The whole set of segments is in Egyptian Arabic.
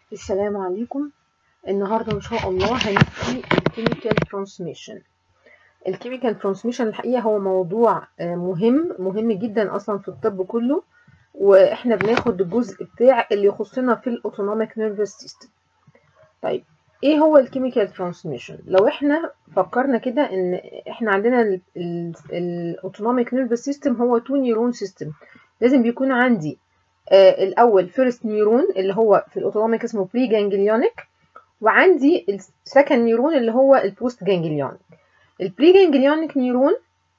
السلام عليكم النهارده ان شاء الله هنحكي الكيميكال ترانسميشن الكيميكال ترانسميشن الحقيقه هو موضوع مهم مهم جدا اصلا في الطب كله واحنا بناخد الجزء بتاع اللي يخصنا في الاوتونوميك نيرفس سيستم طيب ايه هو الكيميكال ترانسميشن لو احنا فكرنا كده ان احنا عندنا الاوتونوميك نيرفس سيستم هو تو نيورون سيستم لازم بيكون عندي آه الاول فيرست نيورون اللي هو في الاوتونوميك اسمه بري جانجليونيك وعندي السكند نيورون اللي هو البوست جانجليونيك البري جانجليونيك نيورون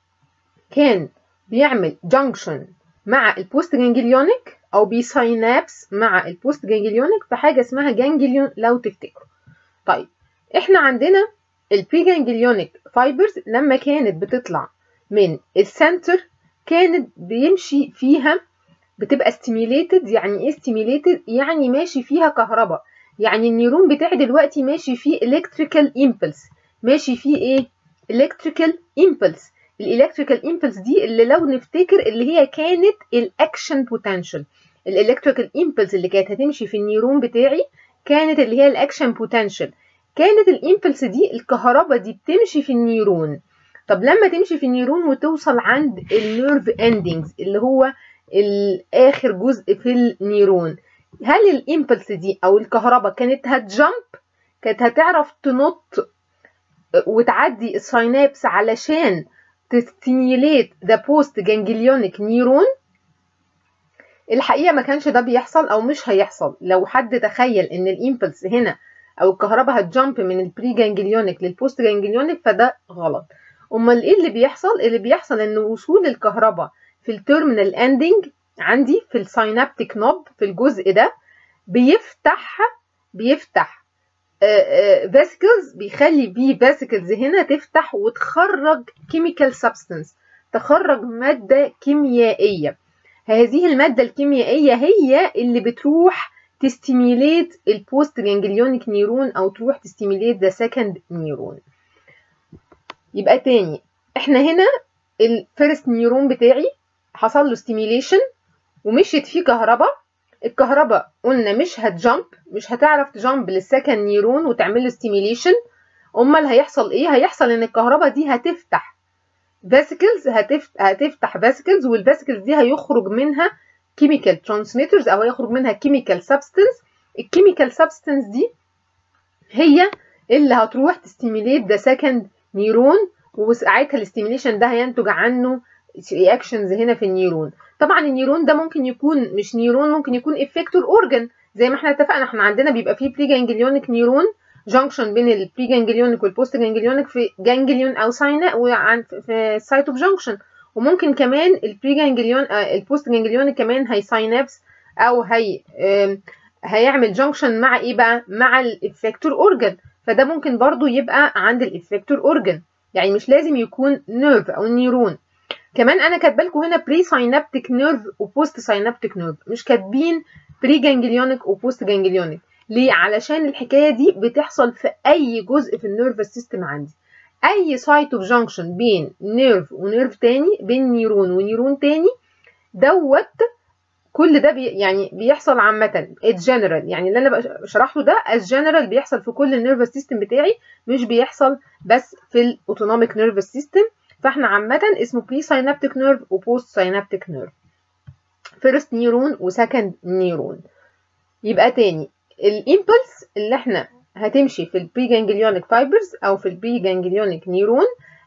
كان بيعمل جانكشن مع البوست جانجليونيك او بيساينابس مع البوست جانجليونيك في حاجه اسمها جانجليون لو تفتكروا طيب احنا عندنا البري جانجليونيك فايبرز لما كانت بتطلع من السنتر كانت بيمشي فيها بتبقى ستيميليتد يعني ايه ستيميليتد يعني ماشي فيها كهرباء يعني النيرون بتاعي دلوقتي ماشي فيه الكتريكال امبلس ماشي فيه ايه الكتريكال امبلس الالكتريكال امبلس دي اللي لو نفتكر اللي هي كانت الاكشن بوتنشال الالكتريكال امبلس اللي كانت هتمشي في النيرون بتاعي كانت اللي هي الاكشن بوتنشال كانت الامبلس دي الكهرباء دي بتمشي في النيرون طب لما تمشي في النيرون وتوصل عند النيرف اندنجز اللي هو الاخر جزء في النيرون هل الامبلس دي او الكهرباء كانت هتجمب كانت هتعرف تنط وتعدي الساينابس علشان تستيميليت ذا بوست جانجليونيك نيرون الحقيقه ما كانش ده بيحصل او مش هيحصل لو حد تخيل ان الامبلس هنا او الكهرباء هتجمب من البري جانجليونيك للبوست جانجليونيك فده غلط امال ايه اللي بيحصل اللي بيحصل ان وصول الكهرباء في التيرمينال اندنج عندي في الساينابتيك نوب في الجزء ده بيفتح بيفتح فيسيكلز بيخلي بيه فيسيكلز هنا تفتح وتخرج كيميكال سبستنس تخرج مادة كيميائية هذه المادة الكيميائية هي اللي بتروح تستيميليت البوست جانجليونيك نيرون او تروح تستيميليت ذا سكند نيرون يبقى تاني احنا هنا الفيرست نيرون بتاعي حصل له ستيميليشن ومشيت فيه كهرباء الكهرباء قلنا مش هتجمب مش هتعرف تجمب للسكند نيرون وتعمل له ستيميليشن امال هيحصل ايه هيحصل ان الكهرباء دي هتفتح فاسيكلز هتفتح هتفتح فاسيكلز والفاسيكلز دي هيخرج منها كيميكال ترانسميترز او هيخرج منها كيميكال سبستنس الكيميكال سبستنس دي هي اللي هتروح تستيميليت ذا سكند نيرون وساعتها الاستيميليشن ده هينتج عنه رياكشنز هنا في النيرون طبعا النيرون ده ممكن يكون مش نيرون ممكن يكون افكتور اورجان زي ما احنا اتفقنا احنا عندنا بيبقى فيه بري جانجليونيك نيرون جانكشن بين البري جانجليونيك والبوست جانجليونيك في جانجليون او ساينا وعن في سايت اوف جانكشن وممكن كمان البري جانجليون البوست جانجليونيك كمان هي ساينابس او هي هيعمل جانكشن مع ايه بقى مع الافكتور اورجان فده ممكن برضو يبقى عند الافكتور اورجان يعني مش لازم يكون نيرف او نيرون كمان انا كاتبه لكم هنا بري ساينابتيك نيرف وبوست ساينابتيك نيرف مش كاتبين بري جانجليونيك وبوست جانجليونيك ليه علشان الحكايه دي بتحصل في اي جزء في النيرفس سيستم عندي اي سايت اوف جانكشن بين نيرف ونيرف تاني بين نيرون ونيرون تاني دوت كل ده بي يعني بيحصل عامة جنرال يعني اللي انا شرحته ده as جنرال بيحصل في كل النيرفس سيستم بتاعي مش بيحصل بس في الاوتونوميك نيرفس سيستم فاحنا عامة اسمه بري ساينابتيك نيرف وبوست ساينابتيك نيرف فيرست نيرون وسكند نيرون يبقى تاني الامبلس اللي احنا هتمشي في البري جانجليونيك فايبرز او في البري جانجليونيك نيرون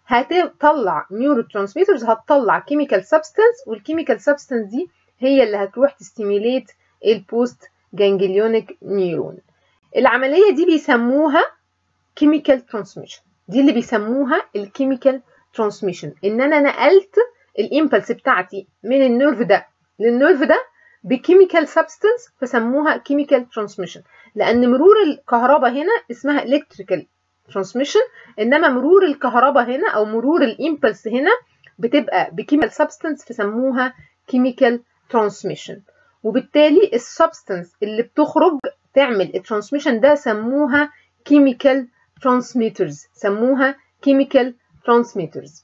هتطلع نيورو ترانسميترز هتطلع كيميكال سبستانس والكيميكال سبستانس دي هي اللي هتروح تستيميليت البوست جانجليونيك نيرون العمليه دي بيسموها كيميكال ترانسميشن دي اللي بيسموها الكيميكال ترانسميشن ان انا نقلت الامبلس بتاعتي من النيرف ده للنيرف ده بكيميكال سبستنس فسموها كيميكال ترانسميشن لان مرور الكهرباء هنا اسمها الكتريكال ترانسميشن انما مرور الكهرباء هنا او مرور الامبلس هنا بتبقى بكيميكال سبستنس فسموها كيميكال ترانسميشن وبالتالي السبستنس اللي بتخرج تعمل الترانسميشن ده سموها كيميكال ترانسميترز سموها كيميكال ترانسميترز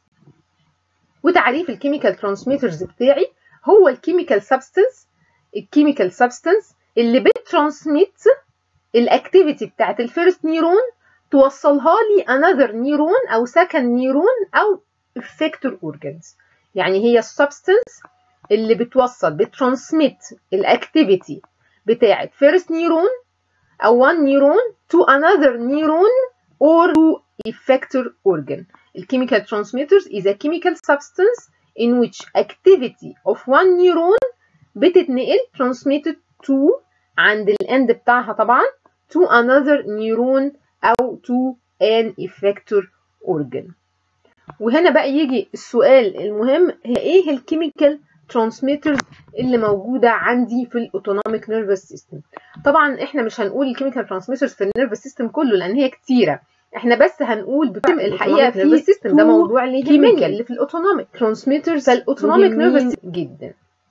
وتعريف الكيميكال ترانسميترز بتاعي هو الكيميكال سبستنس الكيميكال سبستنس اللي بترانسميت الاكتيفيتي بتاعت الفيرست نيرون توصلها لي another نيرون او second نيرون او effector organs يعني هي السبستنس اللي بتوصل بترانسميت الاكتيفيتي بتاعت first نيرون او one نيرون to another نيرون or to effector organ. الchemical transmitters is a chemical substance in which activity of one neuron بتتنقل transmitted to عند الاند بتاعها طبعا to another neuron أو to an effector organ. وهنا بقى يجي السؤال المهم هي ايه الكيميكال ترانسميترز اللي موجوده عندي في الاوتونوميك نيرفس سيستم طبعا احنا مش هنقول الكيميكال ترانسميترز في النيرفس سيستم كله لان هي كتيره احنا بس هنقول بتم الحقيقه في السيستم ده موضوع اللي يهمني اللي في الاوتونوميك ترانسميترز فالاوتونوميك نيرفس جدا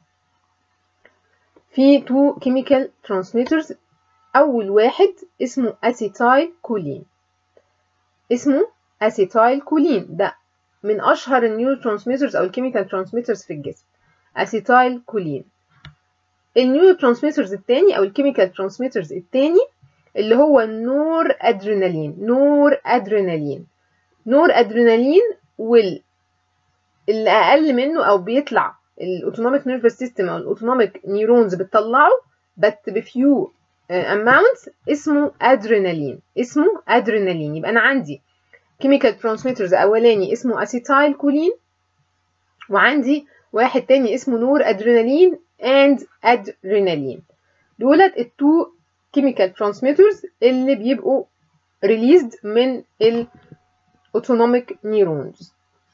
في تو كيميكال ترانسميترز اول واحد اسمه اسيتايل كولين اسمه اسيتايل كولين ده من اشهر النيورو ترانسميترز او الكيميكال ترانسميترز في الجسم اسيتايل كولين النيورو ترانسميترز التاني او الكيميكال ترانسميترز التاني اللي هو النور ادرينالين نور ادرينالين نور ادرينالين وال اللي اقل منه او بيطلع الاوتونوميك نيرفس سيستم او الاوتونوميك نيورونز بتطلعه بس بفيو اماونتس اسمه ادرينالين اسمه ادرينالين يبقى انا عندي كيميكال ترانسميترز اولاني اسمه اسيتايل كولين وعندي واحد تاني اسمه نور ادرينالين اند ادرينالين دولت التو كيميكال ترانسميترز اللي بيبقوا ريليزد من الاوتونوميك نيورونز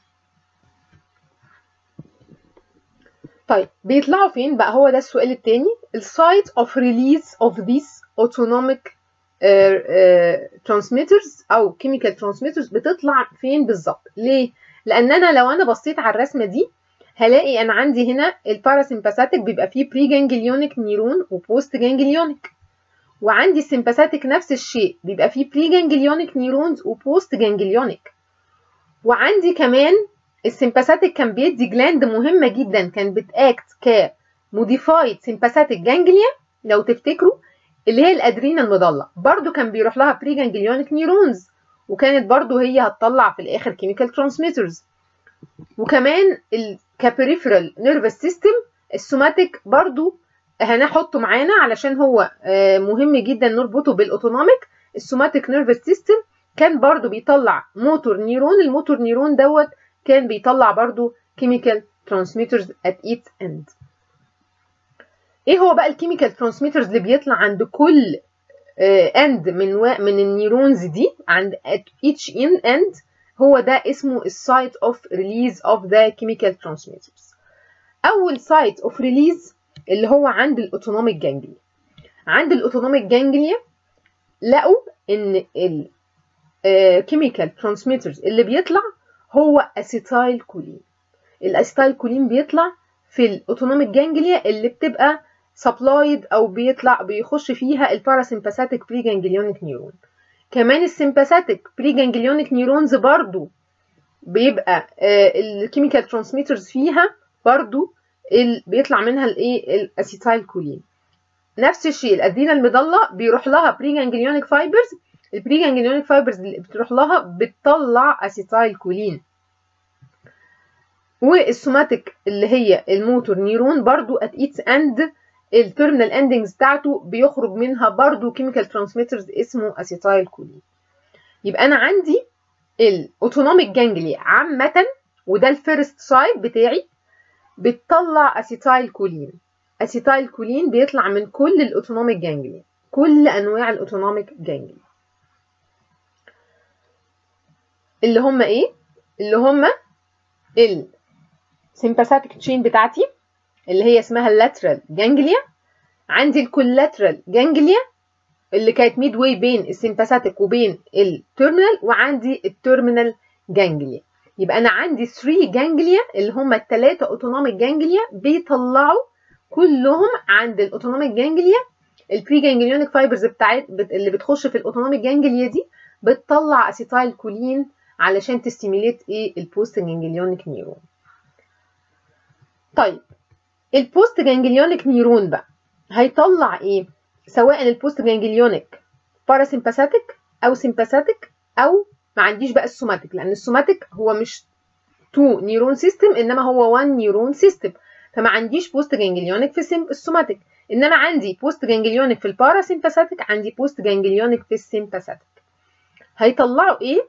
طيب بيطلعوا فين بقى هو ده السؤال التاني السايت اوف ريليز اوف ذيس اوتونوميك ترانسميترز او كيميكال ترانسميترز بتطلع فين بالظبط ليه لان انا لو انا بصيت على الرسمه دي هلاقي انا عندي هنا الباراسمباثيك بيبقى فيه بري جانجليونيك نيرون وبوست جانجليونيك وعندي السمباثيك نفس الشيء بيبقى فيه بري جانجليونيك نيرونز وبوست جانجليونيك وعندي كمان السمباثيك كان بيدي جلاند مهمه جدا كان بتاكت ك موديفايد سمباثيك جانجليا لو تفتكروا اللي هي الادرينا المضله برضو كان بيروح لها بري جانجليونيك نيرونز وكانت برضو هي هتطلع في الاخر كيميكال ترانسميترز وكمان الكابريفرال نيرفس سيستم السوماتيك برضو هنحطه معانا علشان هو مهم جدا نربطه بالاوتونوميك السوماتيك نيرفس سيستم كان برضو بيطلع موتور نيرون الموتور نيرون دوت كان بيطلع برضو كيميكال ترانسميترز ات ايت اند ايه هو بقى الكيميكال ترانسميترز اللي بيطلع عند كل اند من و... من النيرونز دي عند at each end هو ده اسمه السايت اوف ريليز اوف ذا كيميكال ترانسميترز اول سايت اوف ريليز اللي هو عند الاوتونوميك جانجليا عند الاوتونوميك جانجليا لقوا ان الكيميكال ترانسميترز اللي بيطلع هو اسيتايل كولين الاسيتايل كولين بيطلع في الاوتونوميك جانجليا اللي بتبقى سبلايد او بيطلع بيخش فيها الباراسمباثيك بري جانجليونيك نيرون كمان السمباثيك بري جانجليونيك نيرونز برضو بيبقى الكيميكال ترانسميترز فيها برضو بيطلع منها الايه الاسيتايل كولين نفس الشيء الادرينا المضله بيروح لها بري جانجليونيك فايبرز البري جانجليونيك فايبرز اللي بتروح لها بتطلع اسيتايل كولين والسوماتيك اللي هي الموتور نيرون برضو ات ايتس اند التيرمينال اندنجز بتاعته بيخرج منها برضو كيميكال ترانسميترز اسمه اسيتايل كولين يبقى انا عندي الاوتونوميك جانجلي عامه وده الفيرست سايد بتاعي بتطلع اسيتايل كولين اسيتايل كولين بيطلع من كل الاوتونوميك جانجلي كل انواع الاوتونوميك جانجلي اللي هم ايه اللي هم السيمباثيك تشين بتاعتي اللي هي اسمها اللاترال جانجليا عندي الكولاترال جانجليا اللي كانت ميد واي بين السيمباثيك وبين التيرمينال وعندي التيرمينال جانجليا يبقى انا عندي 3 جانجليا اللي هم الثلاثه اوتونوميك جانجليا بيطلعوا كلهم عند الاوتونوميك جانجليا البري جانجليونيك فايبرز بتاعت اللي بتخش في الاوتونوميك جانجليا دي بتطلع اسيتايل كولين علشان تستيميليت ايه البوست جانجليونيك نيرون طيب البوست جانجليونيك نيرون بقى هيطلع ايه سواء البوست جانجليونيك باراسيمباثيك او سيمباثيك او ما عنديش بقى السوماتيك لان السوماتيك هو مش تو نيرون سيستم انما هو 1 نيرون سيستم فما عنديش بوست جانجليونيك في السوماتيك انما عندي بوست جانجليونيك في الباراسيمباثيك عندي بوست جانجليونيك في السيمباثيك هيطلعوا ايه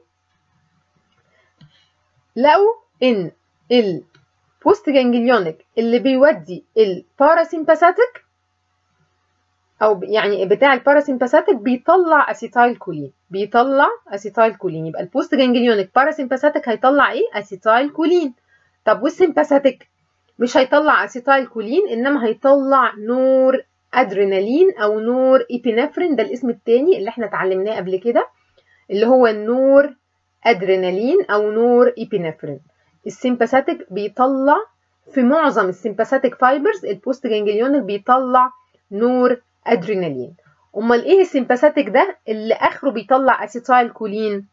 لقوا ان البوست جانجليونيك اللي بيودي الباراسيمباثيك او يعني بتاع الباراسيمباثيك بيطلع اسيتايل كولين بيطلع اسيتايل كولين يبقى البوست جانجليونيك باراسيمباثيك هيطلع ايه اسيتايل كولين طب والسيمباثيك مش هيطلع اسيتايل كولين انما هيطلع نور ادرينالين او نور ايبينفرين ده الاسم التاني اللي احنا اتعلمناه قبل كده اللي هو النور ادرينالين او نور ايبينفرين السيمباثيك بيطلع في معظم السيمباثيك فايبرز البوست جانجليونيك بيطلع نور ادرينالين امال ايه السيمباثيك ده اللي اخره بيطلع اسيتايل كولين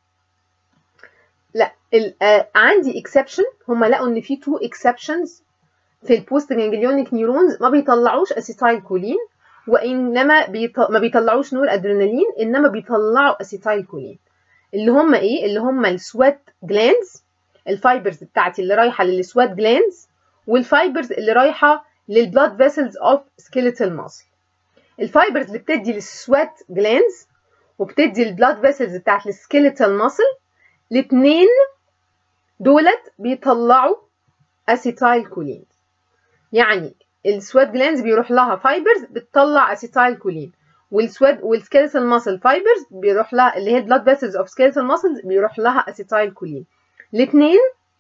لا آه عندي اكسبشن هم لقوا ان في تو اكسبشنز في البوست جانجليونيك نيورونز ما بيطلعوش اسيتايل كولين وانما بيط... ما بيطلعوش نور ادرينالين انما بيطلعوا اسيتايل كولين اللي هم ايه اللي هم السوات جلاندز الفايبرز بتاعتي اللي رايحه للسوات جلاندز والفايبرز اللي رايحه للبلاد فيسلز اوف سكيليتال ماسل الفايبرز اللي بتدي للسوات جلاندز وبتدي البلاد فيسلز بتاعت السكيليتال ماسل الاثنين دولت بيطلعوا اسيتايل كولين يعني السوات جلاندز بيروح لها فايبرز بتطلع اسيتايل كولين والسوات والسكيلتال ماسل فايبرز بيروح لها اللي هي البلاد فيسلز اوف سكيلتال ماسلز بيروح لها اسيتايل كولين الاثنين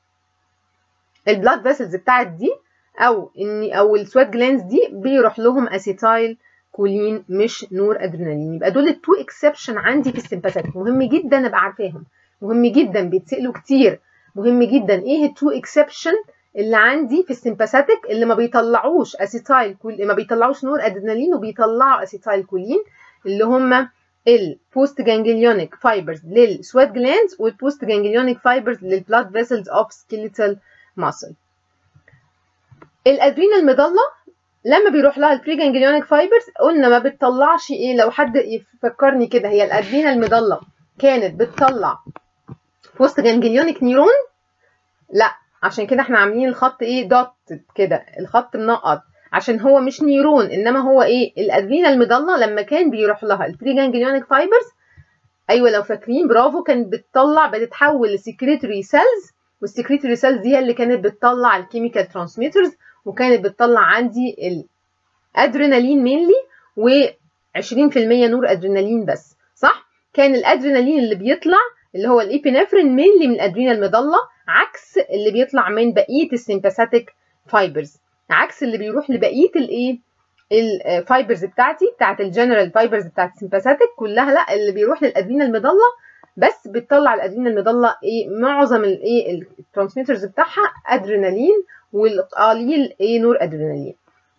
البلاد فيسلز بتاعت دي او اني او السوات جلاندز دي بيروح لهم اسيتايل كولين مش نور ادرينالين يبقى دول التو اكسبشن عندي في السيمباثيك مهم جدا ابقى عارفاهم مهم جدا بيتسالوا كتير مهم جدا ايه التو اكسبشن اللي عندي في السيمباثيك اللي ما بيطلعوش اسيتايل كول ما بيطلعوش نور ادرينالين وبيطلعوا اسيتايل كولين اللي هم البوست جانجليونيك فايبرز للسوات جلاندز والبوست جانجليونيك فايبرز للبلاد فيسلز اوف سكيليتال ماسل الادرينال مضله لما بيروح لها البري جانجليونيك فايبرز قلنا ما بتطلعش ايه لو حد يفكرني كده هي الادرينال مضله كانت بتطلع بوست جانجليونيك نيرون لا عشان كده احنا عاملين الخط ايه دوت كده الخط منقط عشان هو مش نيرون انما هو ايه الادرينال مضله لما كان بيروح لها البري جانجليونيك فايبرز ايوه لو فاكرين برافو كانت بتطلع بتتحول لسكريتوري سيلز والسكريتوري سيلز دي هي اللي كانت بتطلع الكيميكال ترانسميترز وكانت بتطلع عندي الادرينالين مينلي و20% نور ادرينالين بس صح كان الادرينالين اللي بيطلع اللي هو الابينفرين مينلي من الادرينال مضله عكس اللي بيطلع من بقيه السيمباثيك فايبرز عكس اللي بيروح لبقيه الايه الفايبرز بتاعتي بتاعت الجنرال فايبرز بتاعت السيمباثيك كلها لا اللي بيروح للادرينال مضله بس بتطلع الادرينال مضله ايه معظم الايه الترانسميترز بتاعها ادرينالين والقليل ايه نور ادرينالين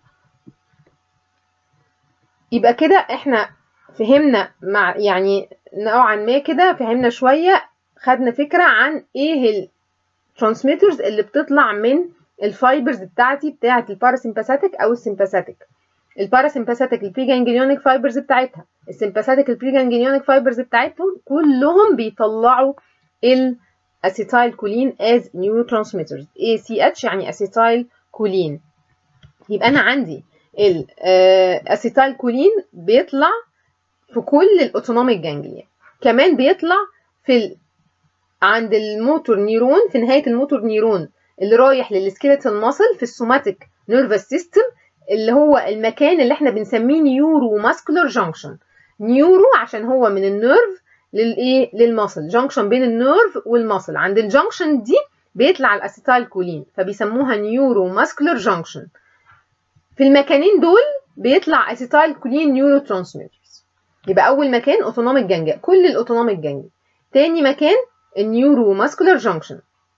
يبقى كده احنا فهمنا مع يعني نوعا ما كده فهمنا شويه خدنا فكره عن ايه الترانسميترز اللي بتطلع من الفايبرز بتاعتي بتاعه الباراسيمباثيك او السيمباثيك الباراسيمباثيك البري جانجليونيك فايبرز بتاعتها السيمباثيك البري جانجليونيك فايبرز بتاعتهم كلهم بيطلعوا الاسيتايل كولين از نيورو ترانسميترز اي سي اتش يعني اسيتايل كولين يبقى انا عندي الاسيتايل كولين بيطلع في كل الاوتونوميك جانجليا كمان بيطلع في ال... عند الموتور نيرون في نهايه الموتور نيرون اللي رايح للسكيلتال ماسل في السوماتيك نيرفس سيستم اللي هو المكان اللي احنا بنسميه نيورو ماسكولار جانكشن نيورو عشان هو من النيرف للايه للماسل جانكشن بين النيرف والماسل عند الجانكشن دي بيطلع الاسيتايل كولين فبيسموها نيورو ماسكولار جانكشن في المكانين دول بيطلع اسيتايل كولين نيورو ترانسميترز يبقى اول مكان اوتونوميك جانجا كل الاوتونوميك جانجا تاني مكان النيورو ماسكولار جانكشن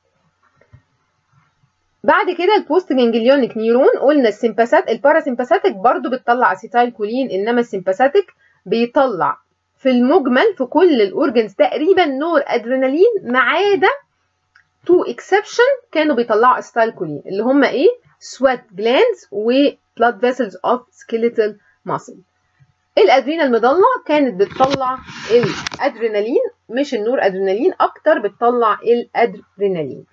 بعد كده البوست جانجليونيك نيرون قلنا السيمباثيك الباراسيمباثيك برضو بتطلع اسيتايل كولين انما السيمباثيك بيطلع في المجمل في كل الاورجنز تقريبا نور ادرينالين ما عدا تو اكسبشن كانوا بيطلعوا اسيتايل كولين اللي هم ايه سوات جلاندز و blood vessels of skeletal muscle الادرينال مضله كانت بتطلع الادرينالين مش النور ادرينالين اكتر بتطلع الادرينالين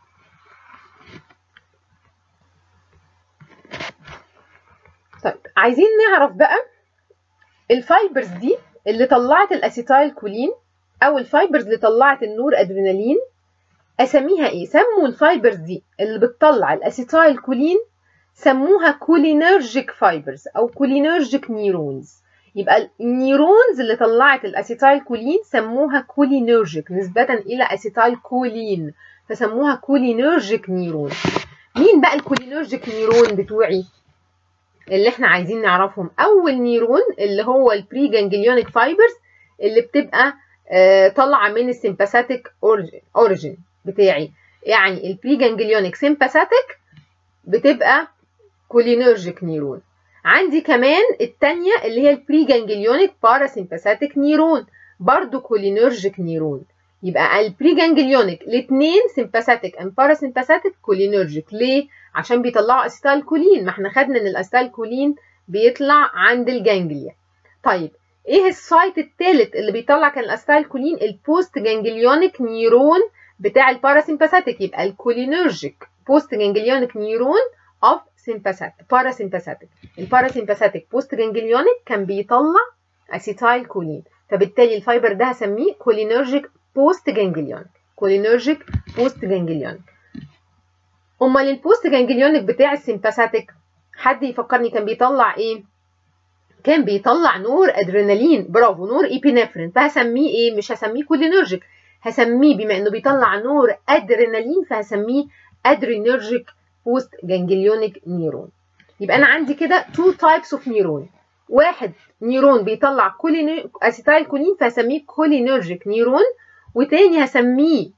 طيب عايزين نعرف بقى الفايبرز دي اللي طلعت الاسيتايل كولين او الفايبرز اللي طلعت النور ادرينالين اسميها ايه سموا الفايبرز دي اللي بتطلع الاسيتايل كولين سموها كولينرجيك فايبرز او كولينرجيك نيرونز يبقى النيرونز اللي طلعت الاسيتايل كولين سموها كولينرجيك نسبة الى اسيتايل كولين فسموها كولينرجيك نيرون مين بقى الكولينرجيك نيرون بتوعي اللي احنا عايزين نعرفهم اول نيرون اللي هو البري جانجليونيك فايبرز اللي بتبقى آه طالعه من السيمباثيك اوريجين بتاعي يعني البري جانجليونيك سيمباثيك بتبقى كولينرجيك نيرون عندي كمان الثانيه اللي هي البري جانجليونيك باراسيمباثيك نيرون برضو كولينرجيك نيرون يبقى البري جانجليونيك الاثنين سيمباثيك اند باراسيمباثيك كولينرجيك ليه عشان بيطلعوا اسيتال كولين ما احنا خدنا ان الاسيتال كولين بيطلع عند الجانجليا طيب ايه السايت الثالث اللي بيطلع كان الاسيتال كولين البوست جانجليونيك نيرون بتاع الباراسيمباثيك يبقى الكولينرجيك بوست جانجليونيك نيرون اوف سيمباثيك باراسيمباثيك الباراسيمباثيك بوست جانجليونيك كان بيطلع اسيتايل كولين فبالتالي الفايبر ده هسميه كولينرجيك بوست جانجليونيك كولينرجيك بوست جانجليونيك امال البوست جانجليونيك بتاع السيمباثيك حد يفكرني كان بيطلع ايه كان بيطلع نور ادرينالين برافو نور ايبينفرين فهسميه ايه مش هسميه كولينرجيك هسميه بما انه بيطلع نور ادرينالين فهسميه ادرينرجيك بوست جانجليونيك نيرون يبقى انا عندي كده تو تايبس اوف نيرون واحد نيرون بيطلع كولين اسيتايل كولين فهسميه كولينرجيك نيرون وتاني هسميه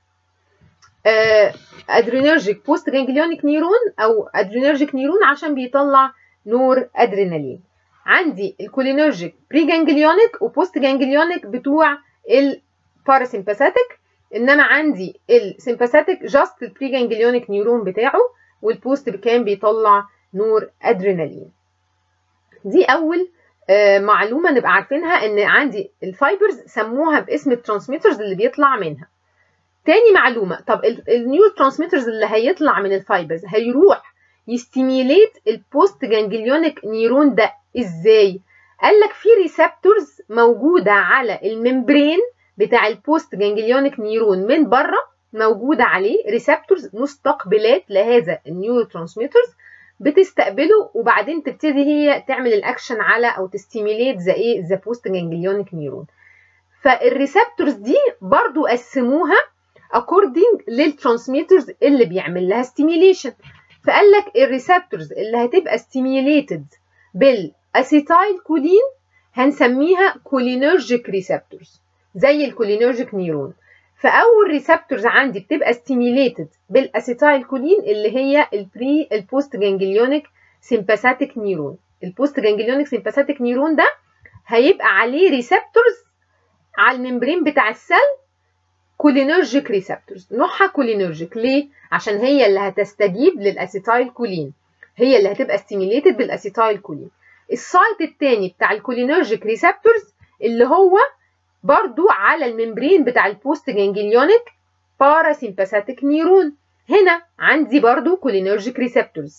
ادرينرجيك بوست جانجليونيك نيرون او ادرينرجيك نيرون عشان بيطلع نور ادرينالين عندي الكولينرجيك بري جانجليونيك وبوست جانجليونيك بتوع الباراسيمباثيك انما عندي السيمباثيك جاست البري جانجليونيك نيرون بتاعه والبوست كان بيطلع نور ادرينالين دي اول آه معلومه نبقى عارفينها ان عندي الفايبرز سموها باسم الترانسميترز اللي بيطلع منها تاني معلومه طب النيور ترانسميترز اللي هيطلع من الفايبرز هيروح يستيميليت البوست جانجليونيك نيرون ده ازاي قال لك في ريسبتورز موجوده على الممبرين بتاع البوست جانجليونيك نيرون من بره موجوده عليه ريسبتورز مستقبلات لهذا النيورو ترانسميترز بتستقبله وبعدين تبتدي هي تعمل الاكشن على او تستيميليت ذا ايه ذا بوست جانجليونيك نيرون فالريسبتورز دي برضو قسموها according للترانسميترز اللي بيعمل لها ستيميليشن فقال لك الريسبتورز اللي هتبقى ستيميليتد بالاسيتايل كولين هنسميها كولينرجيك ريسبتورز زي الكولينرجيك نيرون فاول ريسبتورز عندي بتبقى ستيميليتد بالاسيتايل كولين اللي هي البري البوست جانجليونيك سيمباثيك نيرون البوست جانجليونيك سيمباثيك نيرون ده هيبقى عليه ريسبتورز على الممبرين بتاع السيل كولينرجيك ريسبتورز نوعها كولينرجيك ليه عشان هي اللي هتستجيب للاسيتايل كولين هي اللي هتبقى ستيميليتد بالاسيتايل كولين السايت الثاني بتاع الكولينرجيك ريسبتورز اللي هو برضو على الممبرين بتاع البوست جانجليونيك باراسيمباثيك نيرون هنا عندي برضو كولينرجيك ريسبتورز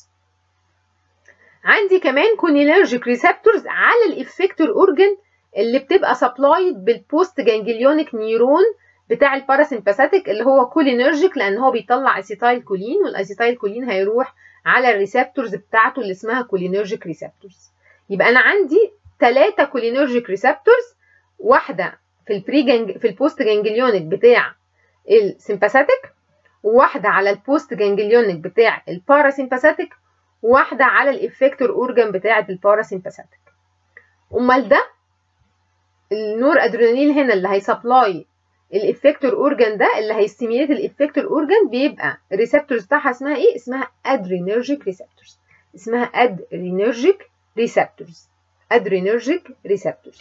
عندي كمان كولينرجيك ريسبتورز على الافكتور اورجن اللي بتبقى سبلايد بالبوست جانجليونيك نيرون بتاع الباراسيمباثيك اللي هو كولينرجيك لان هو بيطلع اسيتايل كولين والاسيتايل كولين هيروح على الريسبتورز بتاعته اللي اسمها كولينرجيك ريسبتورز يبقى انا عندي ثلاثه كولينرجيك ريسبتورز واحده في البري جنج في البوست جانجليونيك بتاع السيمباثيك وواحده على البوست جانجليونيك بتاع الباراسيمباثيك وواحده على الافكتور اورجان بتاعه الباراسيمباثيك امال ده النور ادرينالين هنا اللي هيسبلاي الافكتور اورجان ده اللي هيستيميليت الافكتور اورجان بيبقى الريسبتورز بتاعها اسمها ايه اسمها ادرينرجيك ريسبتورز اسمها ادرينرجيك ريسبتورز ادرينرجيك ريسبتورز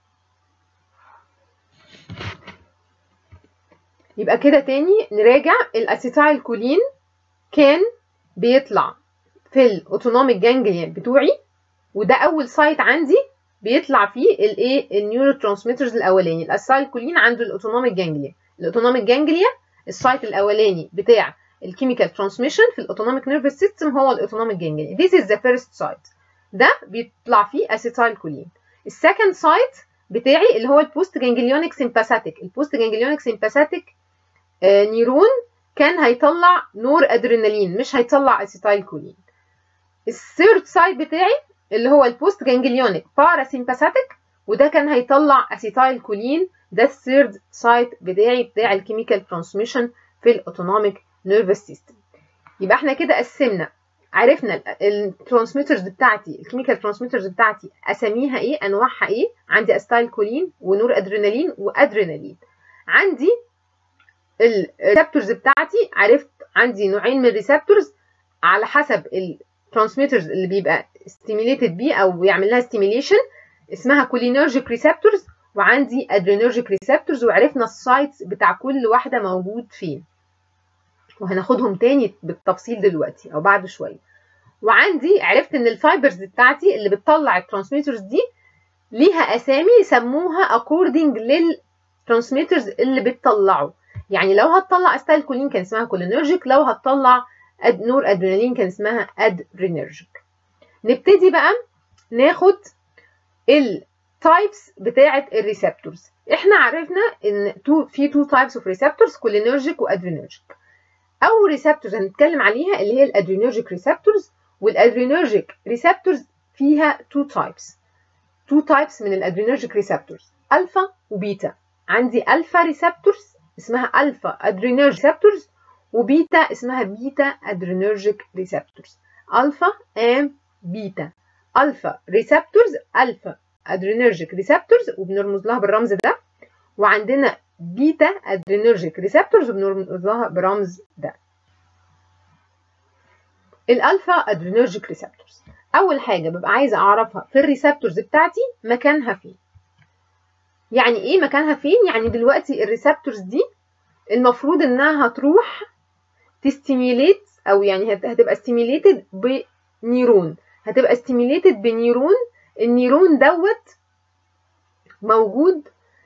يبقى كده تاني نراجع الاسيتايل كولين كان بيطلع في الاوتونوميك جانجليان بتوعي وده اول سايت عندي بيطلع فيه الايه النيورو ترانسميترز الاولاني الاسايل كولين عنده الاوتونوميك جانجليا الاوتونوميك جانجليا السايت الاولاني بتاع الكيميكال ترانسميشن في الاوتونوميك نيرفس سيستم هو الاوتونوميك جانجليا this is the first site ده بيطلع فيه اسيتايل كولين السكند سايت بتاعي اللي هو البوست جانجليونيك سيمباثيك البوست جانجليونيك سيمباثيك آه نيرون كان هيطلع نور ادرينالين مش هيطلع اسيتايل كولين الثيرد سايت بتاعي اللي هو البوست جانجليونيك باراسيمباثيك وده كان هيطلع اسيتايل كولين ده الثيرد سايت بتاعي بتاع الكيميكال ترانسميشن في الاوتونوميك نيرفس سيستم يبقى احنا كده قسمنا عرفنا الترانسميترز بتاعتي الكيميكال ترانسميترز بتاعتي اساميها ايه انواعها ايه عندي استايل كولين ونور ادرينالين وادرينالين عندي الريسبتورز بتاعتي عرفت عندي نوعين من الريسبتورز على حسب الترانسميترز اللي بيبقى ستيميليتد بيه او يعمل لها ستيميليشن اسمها كولينرجيك ريسبتورز وعندي ادرينرجيك ريسبتورز وعرفنا السايتس بتاع كل واحده موجود فين وهناخدهم تاني بالتفصيل دلوقتي او بعد شويه وعندي عرفت ان الفايبرز بتاعتي اللي بتطلع الترانسميترز دي ليها اسامي سموها according للترانسميترز اللي بتطلعه يعني لو هتطلع استايل كولين كان اسمها كولينرجيك لو هتطلع أد نور ادرينالين كان اسمها ادرينرجيك نبتدي بقى ناخد التايبس بتاعه الريسبتورز احنا عرفنا ان تو في تو تايبس اوف ريسبتورز كولينرجيك وادرينرجيك اول ريسبتورز هنتكلم عليها اللي هي الادرينرجيك ريسبتورز والادرينرجيك ريسبتورز فيها تو تايبس تو تايبس من الادرينرجيك ريسبتورز الفا وبيتا عندي الفا ريسبتورز اسمها الفا ادرينرجيك ريسبتورز وبيتا اسمها بيتا ادرينرجيك ريسبتورز الفا ام بيتا الفا ريسبتورز الفا ادرينرجيك ريسبتورز وبنرمز لها بالرمز ده وعندنا بيتا ادرينرجيك ريسبتورز وبنرمز لها برمز ده الالفا ادرينرجيك ريسبتورز اول حاجه ببقى عايزه اعرفها في الريسبتورز بتاعتي مكانها فين يعني ايه مكانها فين يعني دلوقتي الريسبتورز دي المفروض انها هتروح تستيميليت او يعني هتبقى ستيميليتد بنيرون هتبقى ستيميليتد بنيرون النيرون دوت موجود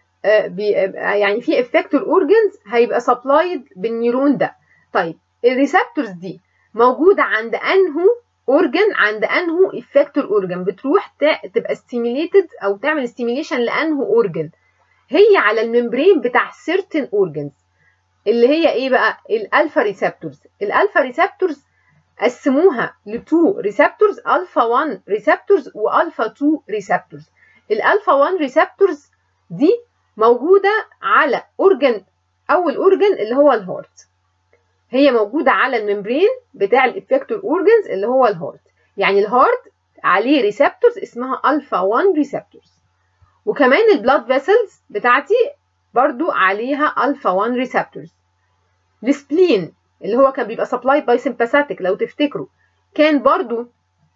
يعني في افكتور اورجنز هيبقى سبلايد بالنيرون ده طيب الريسبتورز دي موجوده عند انهو اورجن عند انهو افكتور اورجن بتروح تبقى ستيميليتد او تعمل ستيميليشن لانهو اورجن هي على الممبرين بتاع سيرتن اورجنز اللي هي ايه بقى الالفا ريسبتورز الالفا ريسبتورز قسموها لتو ريسبتورز الفا 1 ريسبتورز والفا 2 ريسبتورز الالفا 1 ريسبتورز دي موجوده على اورجن اول اورجن اللي هو الهارت هي موجوده على الممبرين بتاع الافكتور اورجنز اللي هو الهارت يعني الهارت عليه ريسبتورز اسمها الفا 1 ريسبتورز وكمان البلاد فيسلز بتاعتي برضو عليها الفا 1 ريسبتورز السبلين اللي هو كان بيبقى سبلايد باي سمباثيك لو تفتكروا كان برضو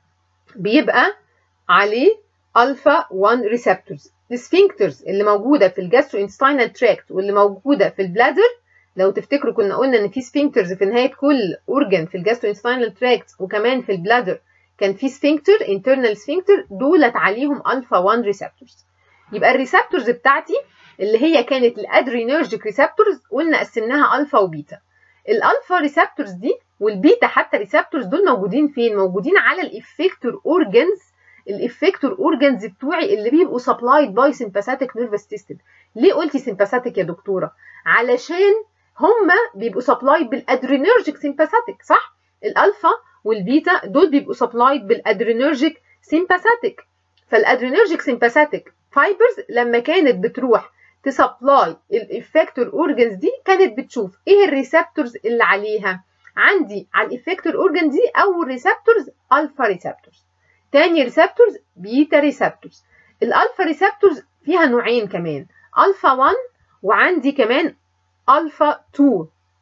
بيبقى عليه الفا 1 ريسبتورز السفنكترز اللي موجوده في الجاسترو انستاينال تراكت واللي موجوده في البلادر لو تفتكروا كنا قلنا ان في سفنكترز في نهايه كل اورجن في الجاسترو انستاينال تراكت وكمان في البلادر كان في سفنكتر انترنال سفنكتر دولت عليهم الفا 1 ريسبتورز يبقى الريسبتورز بتاعتي اللي هي كانت الادرينرجيك ريسبتورز قلنا قسمناها الفا وبيتا الالفا ريسبتورز دي والبيتا حتى ريسبتورز دول موجودين فين موجودين على الافكتور اورجنز الافكتور اورجنز بتوعي اللي بيبقوا سبلايد باي سمباثيك نيرفس سيستم ليه قلتي سمباثيك يا دكتوره علشان هما بيبقوا سبلايد بالادرينرجيك سمباثيك صح الالفا والبيتا دول بيبقوا سبلايد بالادرينرجيك سمباثيك فالادرينرجيك سمباثيك فايبرز لما كانت بتروح تسبلاي الافكتور اورجنز دي كانت بتشوف ايه الريسبتورز اللي عليها عندي على الافكتور اورجن دي اول ريسبتورز الفا ريسبتورز تاني ريسبتورز بيتا ريسبتورز الالفا ريسبتورز فيها نوعين كمان الفا 1 وعندي كمان الفا 2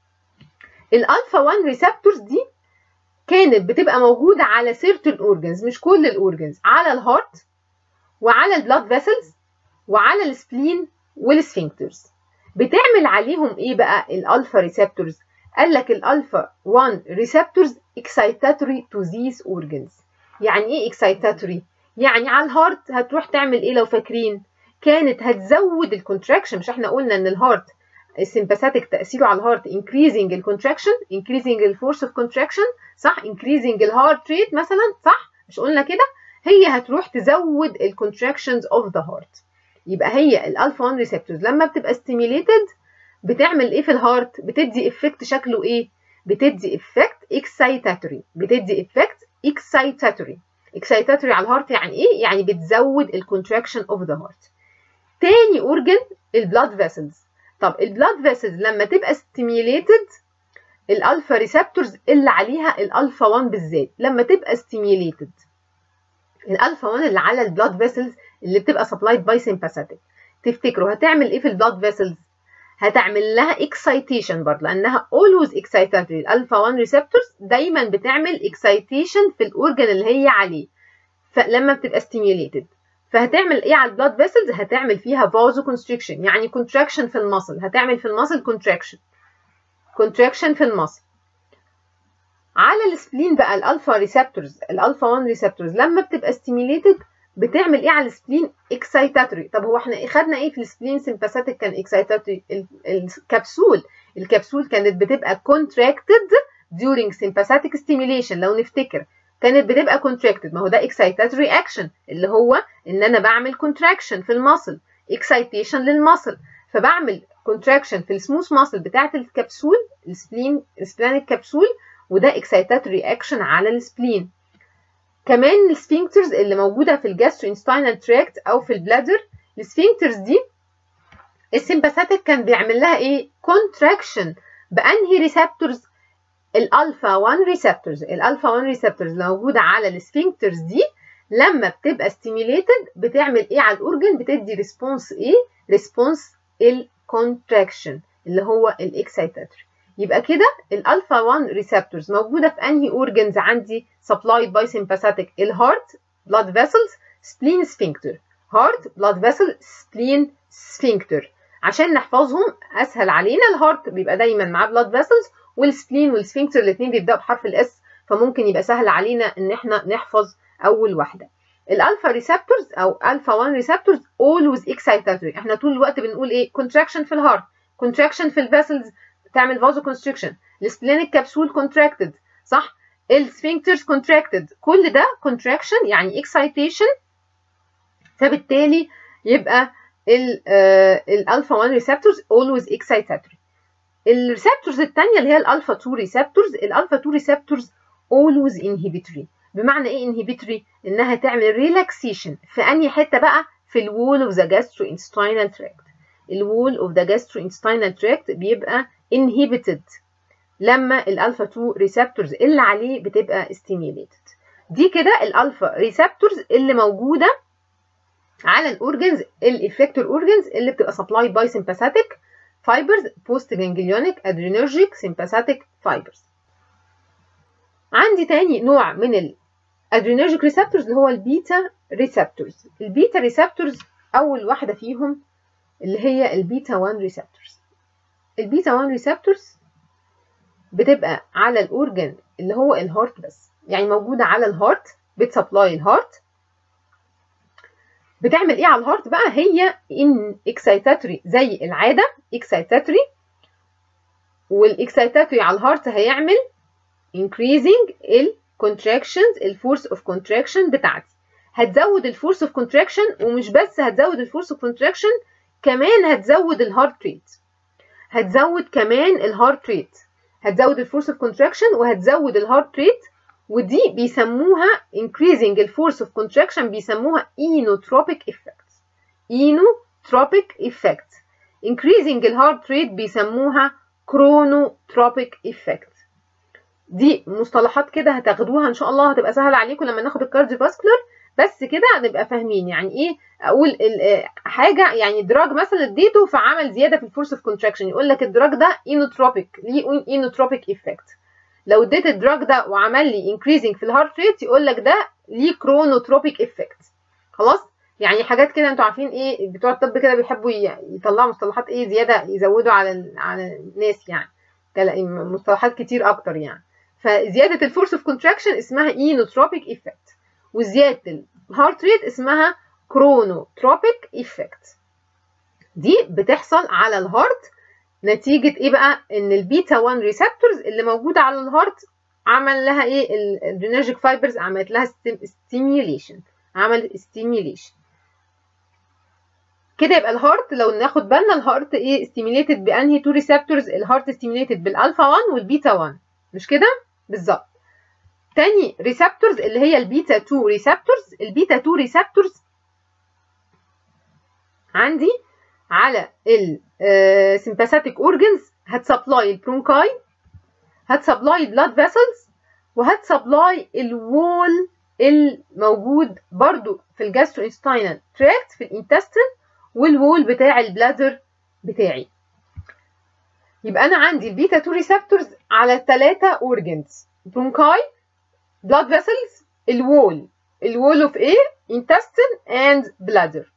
الالفا 1 ريسبتورز دي كانت بتبقى موجوده على سيرتن اورجنز مش كل الاورجنز على الهارت وعلى البلاد فيسلز وعلى السبلين والسفنكترز بتعمل عليهم ايه بقى الالفا ريسبتورز قال لك الالفا 1 ريسبتورز excitatory to these organs يعني ايه excitatory يعني على الهارت هتروح تعمل ايه لو فاكرين كانت هتزود الكونتراكشن مش احنا قلنا ان الهارت السمباثيك تاثيره على الهارت increasing الكونتراكشن increasing الفورس اوف كونتراكشن صح increasing الهارت ريت مثلا صح مش قلنا كده هي هتروح تزود الكونتراكشنز اوف ذا هارت يبقى هي الالفا 1 ريسبتورز لما بتبقى ستيميليتد بتعمل ايه في الهارت بتدي افكت شكله ايه بتدي افكت اكسايتاتوري بتدي افكت اكسايتاتوري اكسايتاتوري على الهارت يعني ايه يعني بتزود الكونتراكشن اوف ذا هارت تاني اورجن البلاد فيسلز طب البلاد فيسلز لما تبقى ستيميليتد الالفا ريسبتورز اللي عليها الالفا 1 بالذات لما تبقى ستيميليتد الالفا 1 اللي على البلاد فيسلز اللي بتبقى سبلايد باي سيمباثيك تفتكروا هتعمل ايه في البلاد فيسلز هتعمل لها اكسايتيشن برضه لانها اولويز اكسايتاتوري الالفا 1 ريسبتورز دايما بتعمل اكسايتيشن في الاورجن اللي هي عليه فلما بتبقى ستيميوليتد فهتعمل ايه على البلاد فيسلز هتعمل فيها فازو كونستريكشن يعني كونتراكشن في المصل هتعمل في المصل كونتراكشن كونتراكشن في المصل على السبلين بقى الالفا ريسبتورز الالفا 1 ريسبتورز لما بتبقى ستيميوليتد بتعمل ايه على السبلين اكسايتاتوري طب هو احنا خدنا ايه في السبلين سمباثيك كان اكسايتاتوري الكبسول الكبسول كانت بتبقى contracted during sympathetic stimulation لو نفتكر كانت بتبقى contracted ما هو ده excitatory action اللي هو ان انا بعمل contraction في المصل excitation للمصل فبعمل contraction في السموث ماسل بتاعه الكبسول السبلين السبلانيك كبسول وده excitatory action على السبلين كمان السفنكترز اللي موجوده في الجاسترو انستاينال تراكت او في البلادر السفنكترز دي السمباثيك كان بيعمل لها ايه كونتراكشن بانهي ريسبتورز الالفا 1 ريسبتورز الالفا 1 ريسبتورز اللي موجوده على السفنكترز دي لما بتبقى ستيميليتد بتعمل ايه على الاورجن بتدي ريسبونس ايه ريسبونس الكونتراكشن اللي هو الاكسايتاتوري يبقى كده الالفا 1 ريسبتورز موجوده في انهي اورجنز عندي سبلايد باي سمباثيك الهارت بلاد فيسلز سبلين سفنكتر هارت بلاد فيسل سبلين سفنكتر عشان نحفظهم اسهل علينا الهارت بيبقى دايما معاه بلاد فيسلز والسبلين والسفنكتر الاثنين بيبداوا بحرف الاس فممكن يبقى سهل علينا ان احنا نحفظ اول واحده الالفا ريسبتورز او الفا 1 ريسبتورز اولويز اكسايتاتوري احنا طول الوقت بنقول ايه كونتراكشن في الهارت كونتراكشن في الفيسلز تعمل فازو كونستريكشن السبلينيك كبسول كونتراكتد صح السفنكترز كونتراكتد كل ده كونتراكشن يعني اكسايتيشن فبالتالي يبقى الالفا 1 ريسبتورز اولويز اكسايتاتوري الريسبتورز الثانيه اللي هي الالفا 2 ريسبتورز الالفا 2 ريسبتورز اولويز انهبيتوري بمعنى ايه انهبيتوري انها تعمل ريلاكسيشن في انهي حته بقى في الوول اوف ذا جاسترو انستاينال تراكت الوول اوف ذا جاسترو انستاينال تراكت بيبقى inhibited لما الالفا 2 ريسبتورز اللي عليه بتبقى stimulated دي كده الالفا ريسبتورز اللي موجوده على الاورجنز الافكتور اورجنز اللي بتبقى سبلايد باي سمباثيك فايبرز بوست جانجليونيك ادرينرجيك سمباثيك فايبرز عندي تاني نوع من الادرينرجيك ريسبتورز اللي هو البيتا ريسبتورز البيتا ريسبتورز اول واحده فيهم اللي هي البيتا 1 ريسبتورز البيتا 1 ريسبتورز بتبقى على الاورجن اللي هو الهارت بس يعني موجوده على الهارت بتسبلاي الهارت بتعمل ايه على الهارت بقى هي ان اكسايتاتوري زي العاده اكسايتاتوري والاكسايتاتوري على الهارت هيعمل increasing الكونتراكشنز الفورس اوف كونتراكشن بتاعتي هتزود الفورس اوف كونتراكشن ومش بس هتزود الفورس اوف كونتراكشن كمان هتزود الهارت ريت هتزود كمان الهارت ريت هتزود الفورس اوف كونتراكشن وهتزود الهارت ريت ودي بيسموها increasing الفورس اوف كونتراكشن بيسموها inotropic effect inotropic effect increasing الهارت ريت بيسموها chronotropic effect دي مصطلحات كده هتاخدوها ان شاء الله هتبقى سهله عليكم لما ناخد الكارديوفاسكولار بس كده هنبقى فاهمين يعني ايه اقول حاجه يعني دراج مثلا اديته فعمل زياده في الفورس اوف كونتراكشن يقول لك الدراج ده اينوتروبيك ليه اينوتروبيك ايفكت لو اديت الدراج ده وعمل لي انكريزنج في الهارت ريت يقول لك ده ليه كرونوتروبيك افكت خلاص يعني حاجات كده انتوا عارفين ايه بتوع الطب كده بيحبوا يطلعوا مصطلحات ايه زياده يزودوا على على الناس يعني مصطلحات كتير اكتر يعني فزياده الفورس اوف كونتراكشن اسمها اينوتروبيك افكت وزياده الهارت ريت اسمها كرونوتروبيك ايفكت دي بتحصل على الهارت نتيجه ايه بقى ان البيتا 1 ريسبتورز اللي موجوده على الهارت عمل لها ايه الادرينرجيك فايبرز عملت لها ستيميوليشن عمل ستيميوليشن كده يبقى الهارت لو ناخد بالنا الهارت ايه ستيميليتد بانهي تو ريسبتورز الهارت ستيميليتد بالالفا 1 والبيتا 1 مش كده بالظبط تاني ريسبتورز اللي هي البيتا 2 ريسبتورز البيتا 2 ريسبتورز عندي على السمباثيك اورجنز هتسبلاي البرونكاي هتسبلاي بلاد فيسلز وهتسبلاي الوول الموجود برضو في الجاسترو انستاينال تراكت في الانتستين والوول بتاع البلادر بتاعي يبقى انا عندي البيتا 2 ريسبتورز على ثلاثه اورجنز برونكاي blood vessels الوول الوول اوف ايه intestine and bladder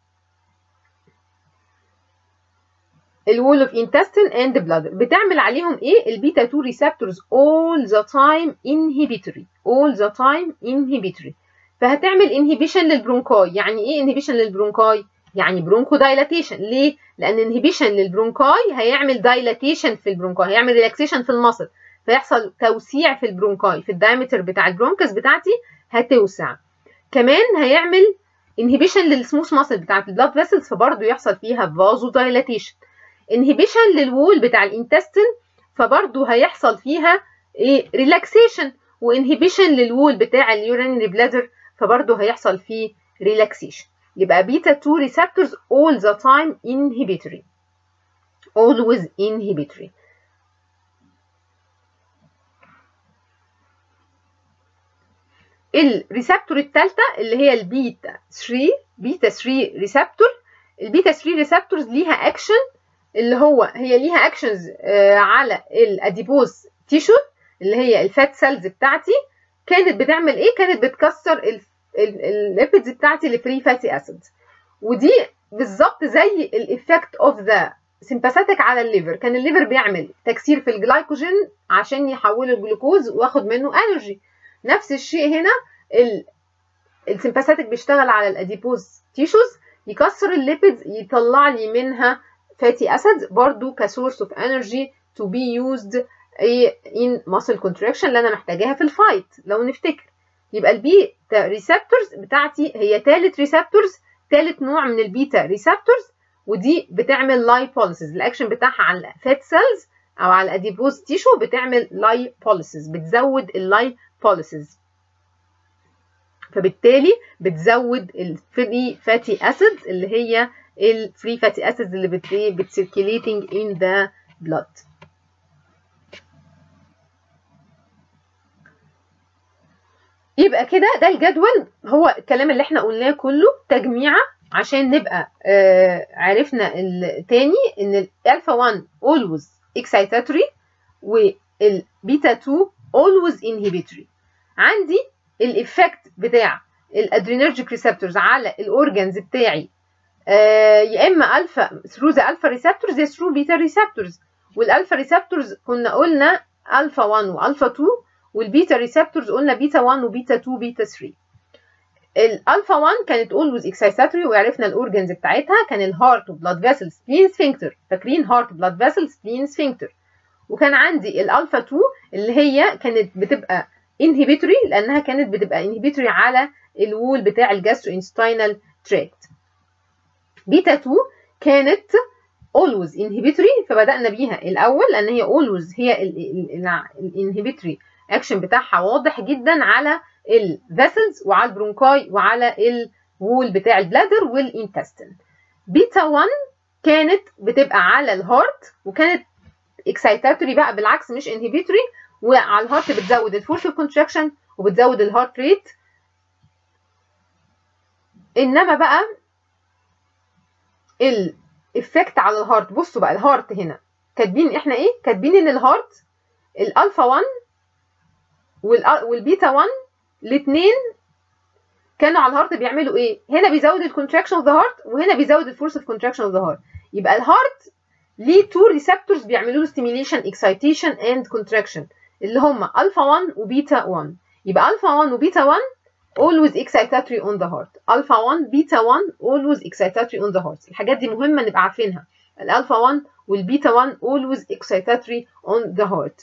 الوول اوف intestine and bladder بتعمل عليهم ايه البيتا 2 receptors all the time inhibitory all the time inhibitory فهتعمل inhibition للبرونكاي يعني ايه inhibition للبرونكاي يعني برونكو دايلاتيشن ليه لان انهبيشن للبرونكاي هيعمل دايلاتيشن في البرونكاي هيعمل ريلاكسيشن في المصل فيحصل توسيع في البرونكاي في الدايمتر بتاع البرونكس بتاعتي هتوسع كمان هيعمل انهبيشن للسموث ماسل بتاعت البلاد فيسلز فبرضه يحصل فيها فازو دايلاتيشن انهبيشن للوول بتاع الانتستين فبرضه هيحصل فيها ايه ريلاكسيشن وانهبيشن للوول بتاع اليورينري بلادر فبرضه هيحصل فيه ريلاكسيشن يبقى بيتا 2 receptors all the time inhibitory always inhibitory الريسبتور الثالثه اللي هي البيتا 3 بيتا 3 ريسبتور البيتا 3 ريسبتورز ليها اكشن اللي هو هي ليها اكشنز على الاديبوز تيشو اللي هي الفات سيلز بتاعتي كانت بتعمل ايه كانت بتكسر الليبيدز بتاعتي الفري فاتي اسيد ودي بالظبط زي الايفكت اوف ذا سمباثيك على الليفر كان الليفر بيعمل تكسير في الجلايكوجين عشان يحوله الجلوكوز واخد منه انرجي نفس الشيء هنا السمباثيك بيشتغل على الاديبوز تيشوز يكسر الليبيدز يطلع لي منها فاتي اسيدز برضو كسورس اوف انرجي تو بي يوزد ان ماسل كونتراكشن اللي انا محتاجاها في الفايت لو نفتكر يبقى البيتا ريسبتورز بتاعتي هي ثالث ريسبتورز ثالث نوع من البيتا ريسبتورز ودي بتعمل لايبوليسيس الاكشن بتاعها على الفات سيلز او على الاديبوز تيشو بتعمل لايبوليسيس بتزود اللايبوليسيس فبالتالي بتزود الفري فاتي اسيدز اللي هي الفري فاتي اسيدز اللي بت بتسيركيليتنج ان ذا بلاد يبقى كده ده الجدول هو الكلام اللي احنا قلناه كله تجميعه عشان نبقى آه عرفنا التاني ان الالفا 1 always excitatory والبيتا 2 always inhibitory عندي الايفكت بتاع الادرينرجيك ريسبتورز على الاورجنز بتاعي آه يا اما الفا ثرو ذا الفا ريسبتورز يا ثرو بيتا ريسبتورز والالفا ريسبتورز كنا قلنا الفا 1 والفا 2 والبيتا ريسبتورز قلنا بيتا 1 وبيتا 2 بيتا 3 الالفا 1 كانت اولويز اكسايتاتوري وعرفنا الاورجنز بتاعتها كان الهارت وبلاد فيسل سبلين سفنكتر فاكرين هارت بلاد فيسل سبلين سفنكتر وكان عندي الالفا 2 اللي هي كانت بتبقى انهبيتوري لانها كانت بتبقى انهبيتوري على الوول بتاع الجاسترو انستاينال تراكت بيتا 2 كانت always inhibitory فبدأنا بيها الأول لأن هي always هي الانهبيتوري اكشن بتاعها واضح جدا على الفيسلز وعلى البرونكاي وعلى الوول بتاع البلادر والانتستين بيتا 1 كانت بتبقى على الهارت وكانت اكسايتاتوري بقى بالعكس مش انهبيتوري وعلى الهارت بتزود الفورس اوف كونتراكشن وبتزود الهارت ريت انما بقى الافكت على الهارت بصوا بقى الهارت هنا كاتبين احنا ايه كاتبين ان الهارت الالفا 1 والبيتا 1 الاثنين كانوا على الهارت بيعملوا ايه هنا بيزود الكونتراكشن اوف ذا هارت وهنا بيزود الفورس اوف كونتراكشن اوف ذا هارت يبقى الهارت ليه تو ريسبتورز بيعملوا له ستيميليشن اكسايتيشن اند كونتراكشن اللي هم الفا 1 وبيتا 1 يبقى الفا 1 وبيتا 1 always excitatory on the heart alpha 1 beta 1 always excitatory on the heart الحاجات دي مهمه نبقى عارفينها الالفا 1 والبيتا 1 always excitatory on the heart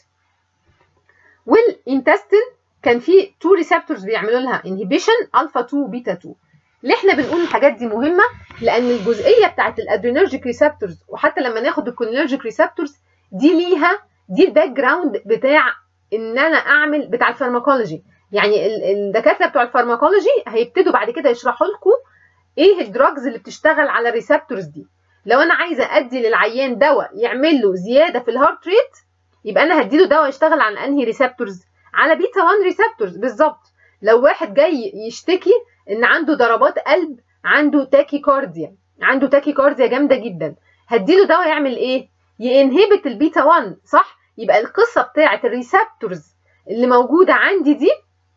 والانتستين كان في تو ريسبتورز بيعملوا لها inhibition الفا 2 بيتا 2 اللي احنا بنقول الحاجات دي مهمه لان الجزئيه بتاعت الادرينرجيك ريسبتورز وحتى لما ناخد الكولينرجيك ريسبتورز دي ليها دي الباك جراوند بتاع ان انا اعمل بتاع الفارماكولوجي يعني الدكاتره بتوع الفارماكولوجي هيبتدوا بعد كده يشرحوا لكم ايه الدراجز اللي بتشتغل على الريسبتورز دي لو انا عايزه ادي للعيان دواء يعمل له زياده في الهارت ريت يبقى انا هديله دواء يشتغل على انهي ريسبتورز على بيتا 1 ريسبتورز بالظبط لو واحد جاي يشتكي ان عنده ضربات قلب عنده تاكي كارديا عنده تاكي كارديا جامده جدا هديله دواء يعمل ايه ينهبت البيتا 1 صح يبقى القصه بتاعه الريسبتورز اللي موجوده عندي دي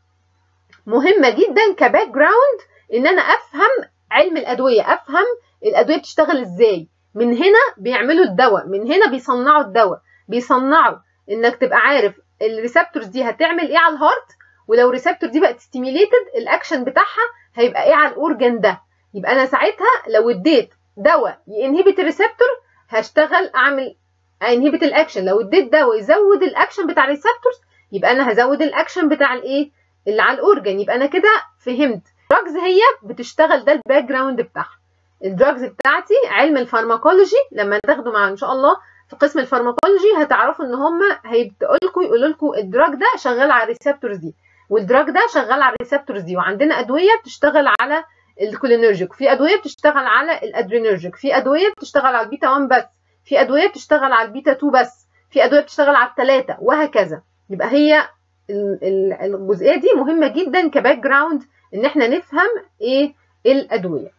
مهمه جدا كباك جراوند ان انا افهم علم الادويه افهم الادويه بتشتغل ازاي من هنا بيعملوا الدواء من هنا بيصنعوا الدواء بيصنعوا انك تبقى عارف الريسبتورز دي هتعمل ايه على الهارت ولو الريسبتور دي بقت ستيميليتد الاكشن بتاعها هيبقى ايه على الاورجن ده يبقى انا ساعتها لو اديت دواء ينهبت الريسبتور هشتغل اعمل انهبت الاكشن لو اديت دواء يزود الاكشن بتاع الريسبتورز يبقى انا هزود الاكشن بتاع الايه اللي على الاورجن يبقى انا كده فهمت دراجز هي بتشتغل ده الباك جراوند بتاعها الدراجز بتاعتي علم الفارماكولوجي لما تاخدوا مع ان شاء الله في قسم الفارماكولوجي هتعرفوا ان هم هيبداوا لكم يقولوا لكم الدراج ده شغال على الريسبتورز دي والدراج ده شغال على الريسبتورز دي وعندنا ادويه بتشتغل على الكولينرجيك في ادويه بتشتغل على الادرينرجيك في ادويه بتشتغل على البيتا 1 بس في ادويه بتشتغل على البيتا 2 بس في ادويه بتشتغل على الثلاثه وهكذا يبقى هي الجزئيه دي مهمه جدا كباك جراوند ان احنا نفهم ايه الادويه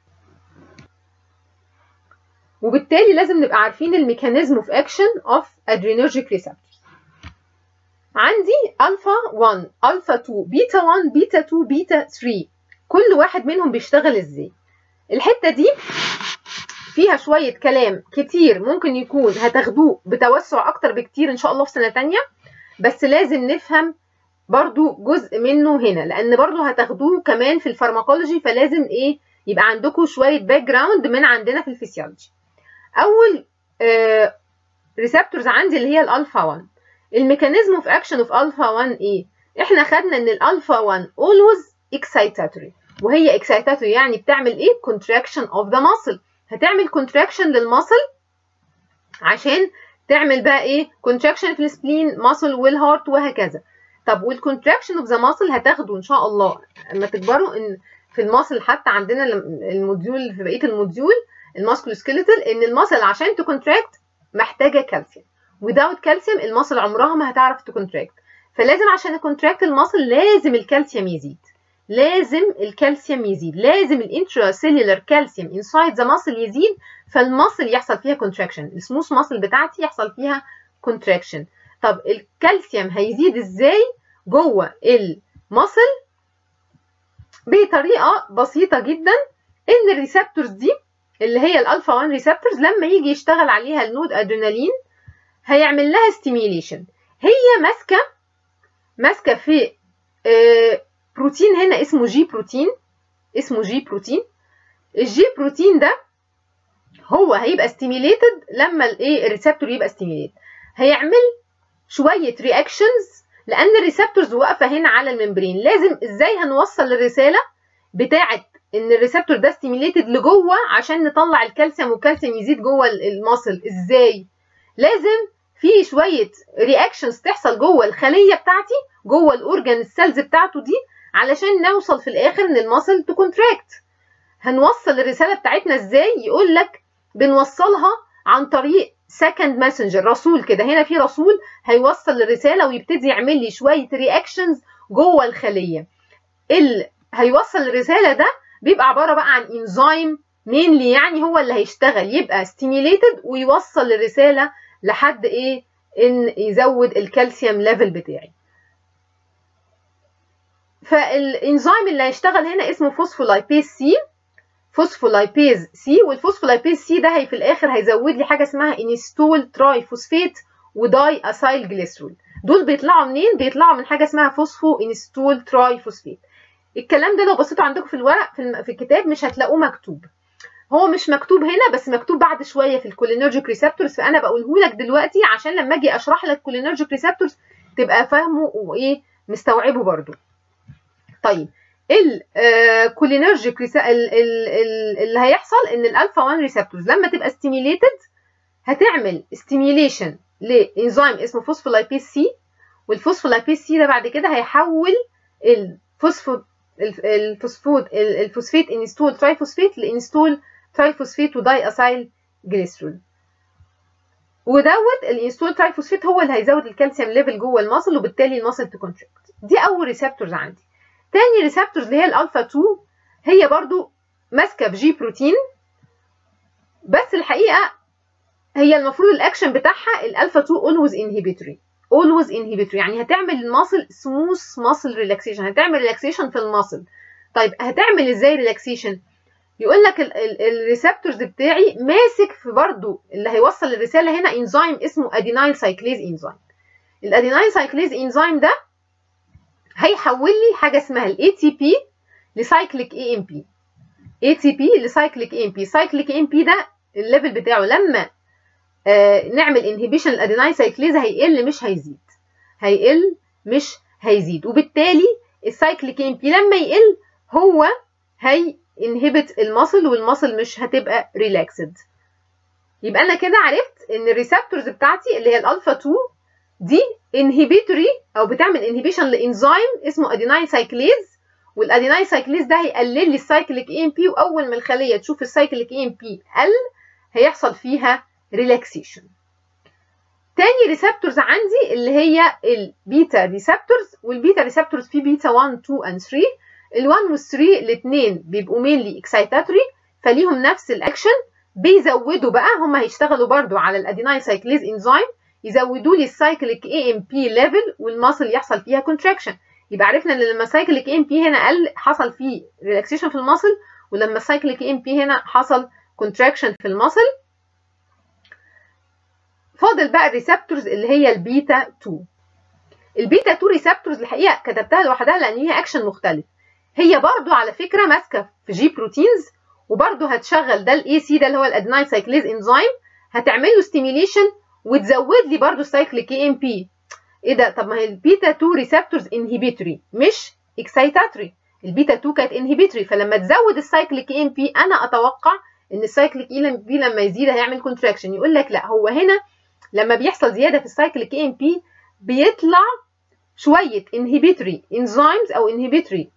وبالتالي لازم نبقى عارفين الميكانيزم اوف اكشن اوف adrenergic receptors عندي الفا 1 الفا 2 بيتا 1 بيتا 2 بيتا 3 كل واحد منهم بيشتغل ازاي الحته دي فيها شويه كلام كتير ممكن يكون هتاخدوه بتوسع اكتر بكتير ان شاء الله في سنه تانية بس لازم نفهم برضو جزء منه هنا لان برضو هتاخدوه كمان في الفارماكولوجي فلازم ايه يبقى عندكم شويه باك جراوند من عندنا في الفسيولوجي اول ريسبتورز آه عندي اللي هي الالفا 1 الميكانيزم اوف اكشن اوف الفا 1 ايه احنا خدنا ان الالفا 1 always excitatory وهي excitatory يعني بتعمل ايه contraction of the muscle هتعمل contraction للمصل عشان تعمل بقى ايه contraction في السبلين muscle والهارت وهكذا طب والcontraction of the muscle هتاخده ان شاء الله اما تكبروا ان في المصل حتى عندنا الموديول في بقيه الموديول الماسكولو سكيلتال ان المصل عشان تكونتراكت محتاجه كالسيوم without كالسيوم المصل عمرها ما هتعرف تكونتراكت فلازم عشان يكونتراكت المصل لازم الكالسيوم يزيد لازم الكالسيوم يزيد لازم الانترا سيلولار كالسيوم انسايد ذا ماسل يزيد فالمصل يحصل فيها كونتراكشن السموث ماسل بتاعتي يحصل فيها كونتراكشن طب الكالسيوم هيزيد ازاي جوه المصل بطريقه بسيطه جدا ان الريسبتورز دي اللي هي الالفا 1 ريسبتورز لما يجي يشتغل عليها النود ادرينالين هيعمل لها ستيميوليشن هي ماسكه ماسكه في آه بروتين هنا اسمه جي بروتين اسمه جي بروتين الجي بروتين ده هو هيبقى ستيميليتد لما الايه الريسبتور يبقى ستيميليت هيعمل شويه رياكشنز لان الريسبتورز واقفه هنا على الممبرين لازم ازاي هنوصل الرساله بتاعه ان الريسبتور ده ستيميليتد لجوه عشان نطلع الكالسيوم والكالسيوم يزيد جوه المصل ازاي لازم في شويه رياكشنز تحصل جوه الخليه بتاعتي جوه الاورجان السيلز بتاعته دي علشان نوصل في الاخر ان المصل تكونتراكت هنوصل الرساله بتاعتنا ازاي يقول لك بنوصلها عن طريق سكند ماسنجر رسول كده هنا في رسول هيوصل الرساله ويبتدي يعمل لي شويه رياكشنز جوه الخليه اللي هيوصل الرساله ده بيبقى عباره بقى عن انزيم مينلي يعني هو اللي هيشتغل يبقى ستيميليتد ويوصل الرساله لحد ايه ان يزود الكالسيوم ليفل بتاعي فالانزيم اللي هيشتغل هنا اسمه فوسفولايبيز سي فوسفولايبيز سي والفوسفولايبيز سي ده هي في الاخر هيزود لي حاجه اسمها انستول تراي فوسفيت وداي اسايل جليسرول دول بيطلعوا منين بيطلعوا من حاجه اسمها فوسفو انستول تراي فوسفيت الكلام ده لو بصيتوا عندكم في الورق في, الم... في الكتاب مش هتلاقوه مكتوب هو مش مكتوب هنا بس مكتوب بعد شويه في الكولينرجيك ريسبتورز فانا بقوله لك دلوقتي عشان لما اجي اشرح لك كولينرجيك ريسبتورز تبقى فاهمه وايه مستوعبه برضو طيب الكولينرجيك اللي هيحصل ان الالفا 1 ريسبتورز لما تبقى ستيميليتد هتعمل ستيميليشن لانزيم اسمه فوسفولايبيز سي والفوسفولايبيز سي ده بعد كده هيحول الفوسفو الفوسفود الفوسفيت انستول ترايفوسفيت لانستول ترايفوسفيت وداي اسايل جليسرول ودوت الانستول ترايفوسفيت هو اللي هيزود الكالسيوم ليفل جوه المصل وبالتالي المصل تكونتراكت دي اول ريسبتورز عندي تاني ريسبتورز اللي هي الالفا 2 هي برضو ماسكه في جي بروتين بس الحقيقه هي المفروض الاكشن بتاعها الالفا 2 اولويز انهبيتوري اولويز انهبيتوري يعني هتعمل الماسل سموث ماسل ريلاكسيشن هتعمل ريلاكسيشن في الماسل طيب هتعمل ازاي ريلاكسيشن يقول لك الريسبتورز بتاعي ماسك في برضو اللي هيوصل الرساله هنا انزيم اسمه ادينايل سايكليز انزيم الادينايل سايكليز انزيم ده هيحول لي حاجه اسمها الاي تي بي لسايكليك اي ام بي اي تي بي لسايكليك اي ام بي سايكليك اي ام بي ده الليفل بتاعه لما آه نعمل انهبيشن الادينايل سايكليز هيقل مش هيزيد هيقل مش هيزيد وبالتالي السايكليك ام بي لما يقل هو هي انهبت المصل والمصل مش هتبقى ريلاكسد يبقى انا كده عرفت ان الريسبتورز بتاعتي اللي هي الالفا 2 دي انهبيتوري او بتعمل انهبيشن لانزيم اسمه ادينايل سايكليز والادينايل سايكليز ده هيقلل لي السايكليك اي ام بي واول ما الخليه تشوف السايكليك اي ام بي قل هيحصل فيها ريلاكسيشن تاني ريسبتورز عندي اللي هي البيتا ريسبتورز والبيتا ريسبتورز في بيتا 1 2 and 3 ال1 وال3 الاثنين بيبقوا مينلي اكسايتاتوري فليهم نفس الاكشن بيزودوا بقى هم هيشتغلوا برضو على الادينايل سايكليز انزيم يزودوا لي السايكليك اي ام بي ليفل والماسل يحصل فيها كونتراكشن يبقى عرفنا ان لما السايكليك اي ام بي هنا قل حصل فيه ريلاكسيشن في الماسل ولما السايكليك اي ام بي هنا حصل كونتراكشن في الماسل فاضل بقى الريسبتورز اللي هي البيتا 2 البيتا 2 ريسبتورز الحقيقه كتبتها لوحدها لان ليها اكشن مختلف هي برضو على فكره ماسكه في جي بروتينز وبرضو هتشغل ده الاي سي ده اللي هو الادينايل سايكليز انزيم هتعمل له ستيميليشن وتزود لي برضو السايكليك اي ام بي ايه ده طب ما هي البيتا 2 ريسبتورز انهبيتوري مش اكسايتاتوري البيتا 2 كانت انهبيتوري فلما تزود السايكليك اي ام بي انا اتوقع ان السايكليك اي ام بي لما يزيد هيعمل كونتراكشن يقول لك لا هو هنا لما بيحصل زياده في السايكليك اي ام بي بيطلع شويه انهبيتوري انزيمز او انهبيتوري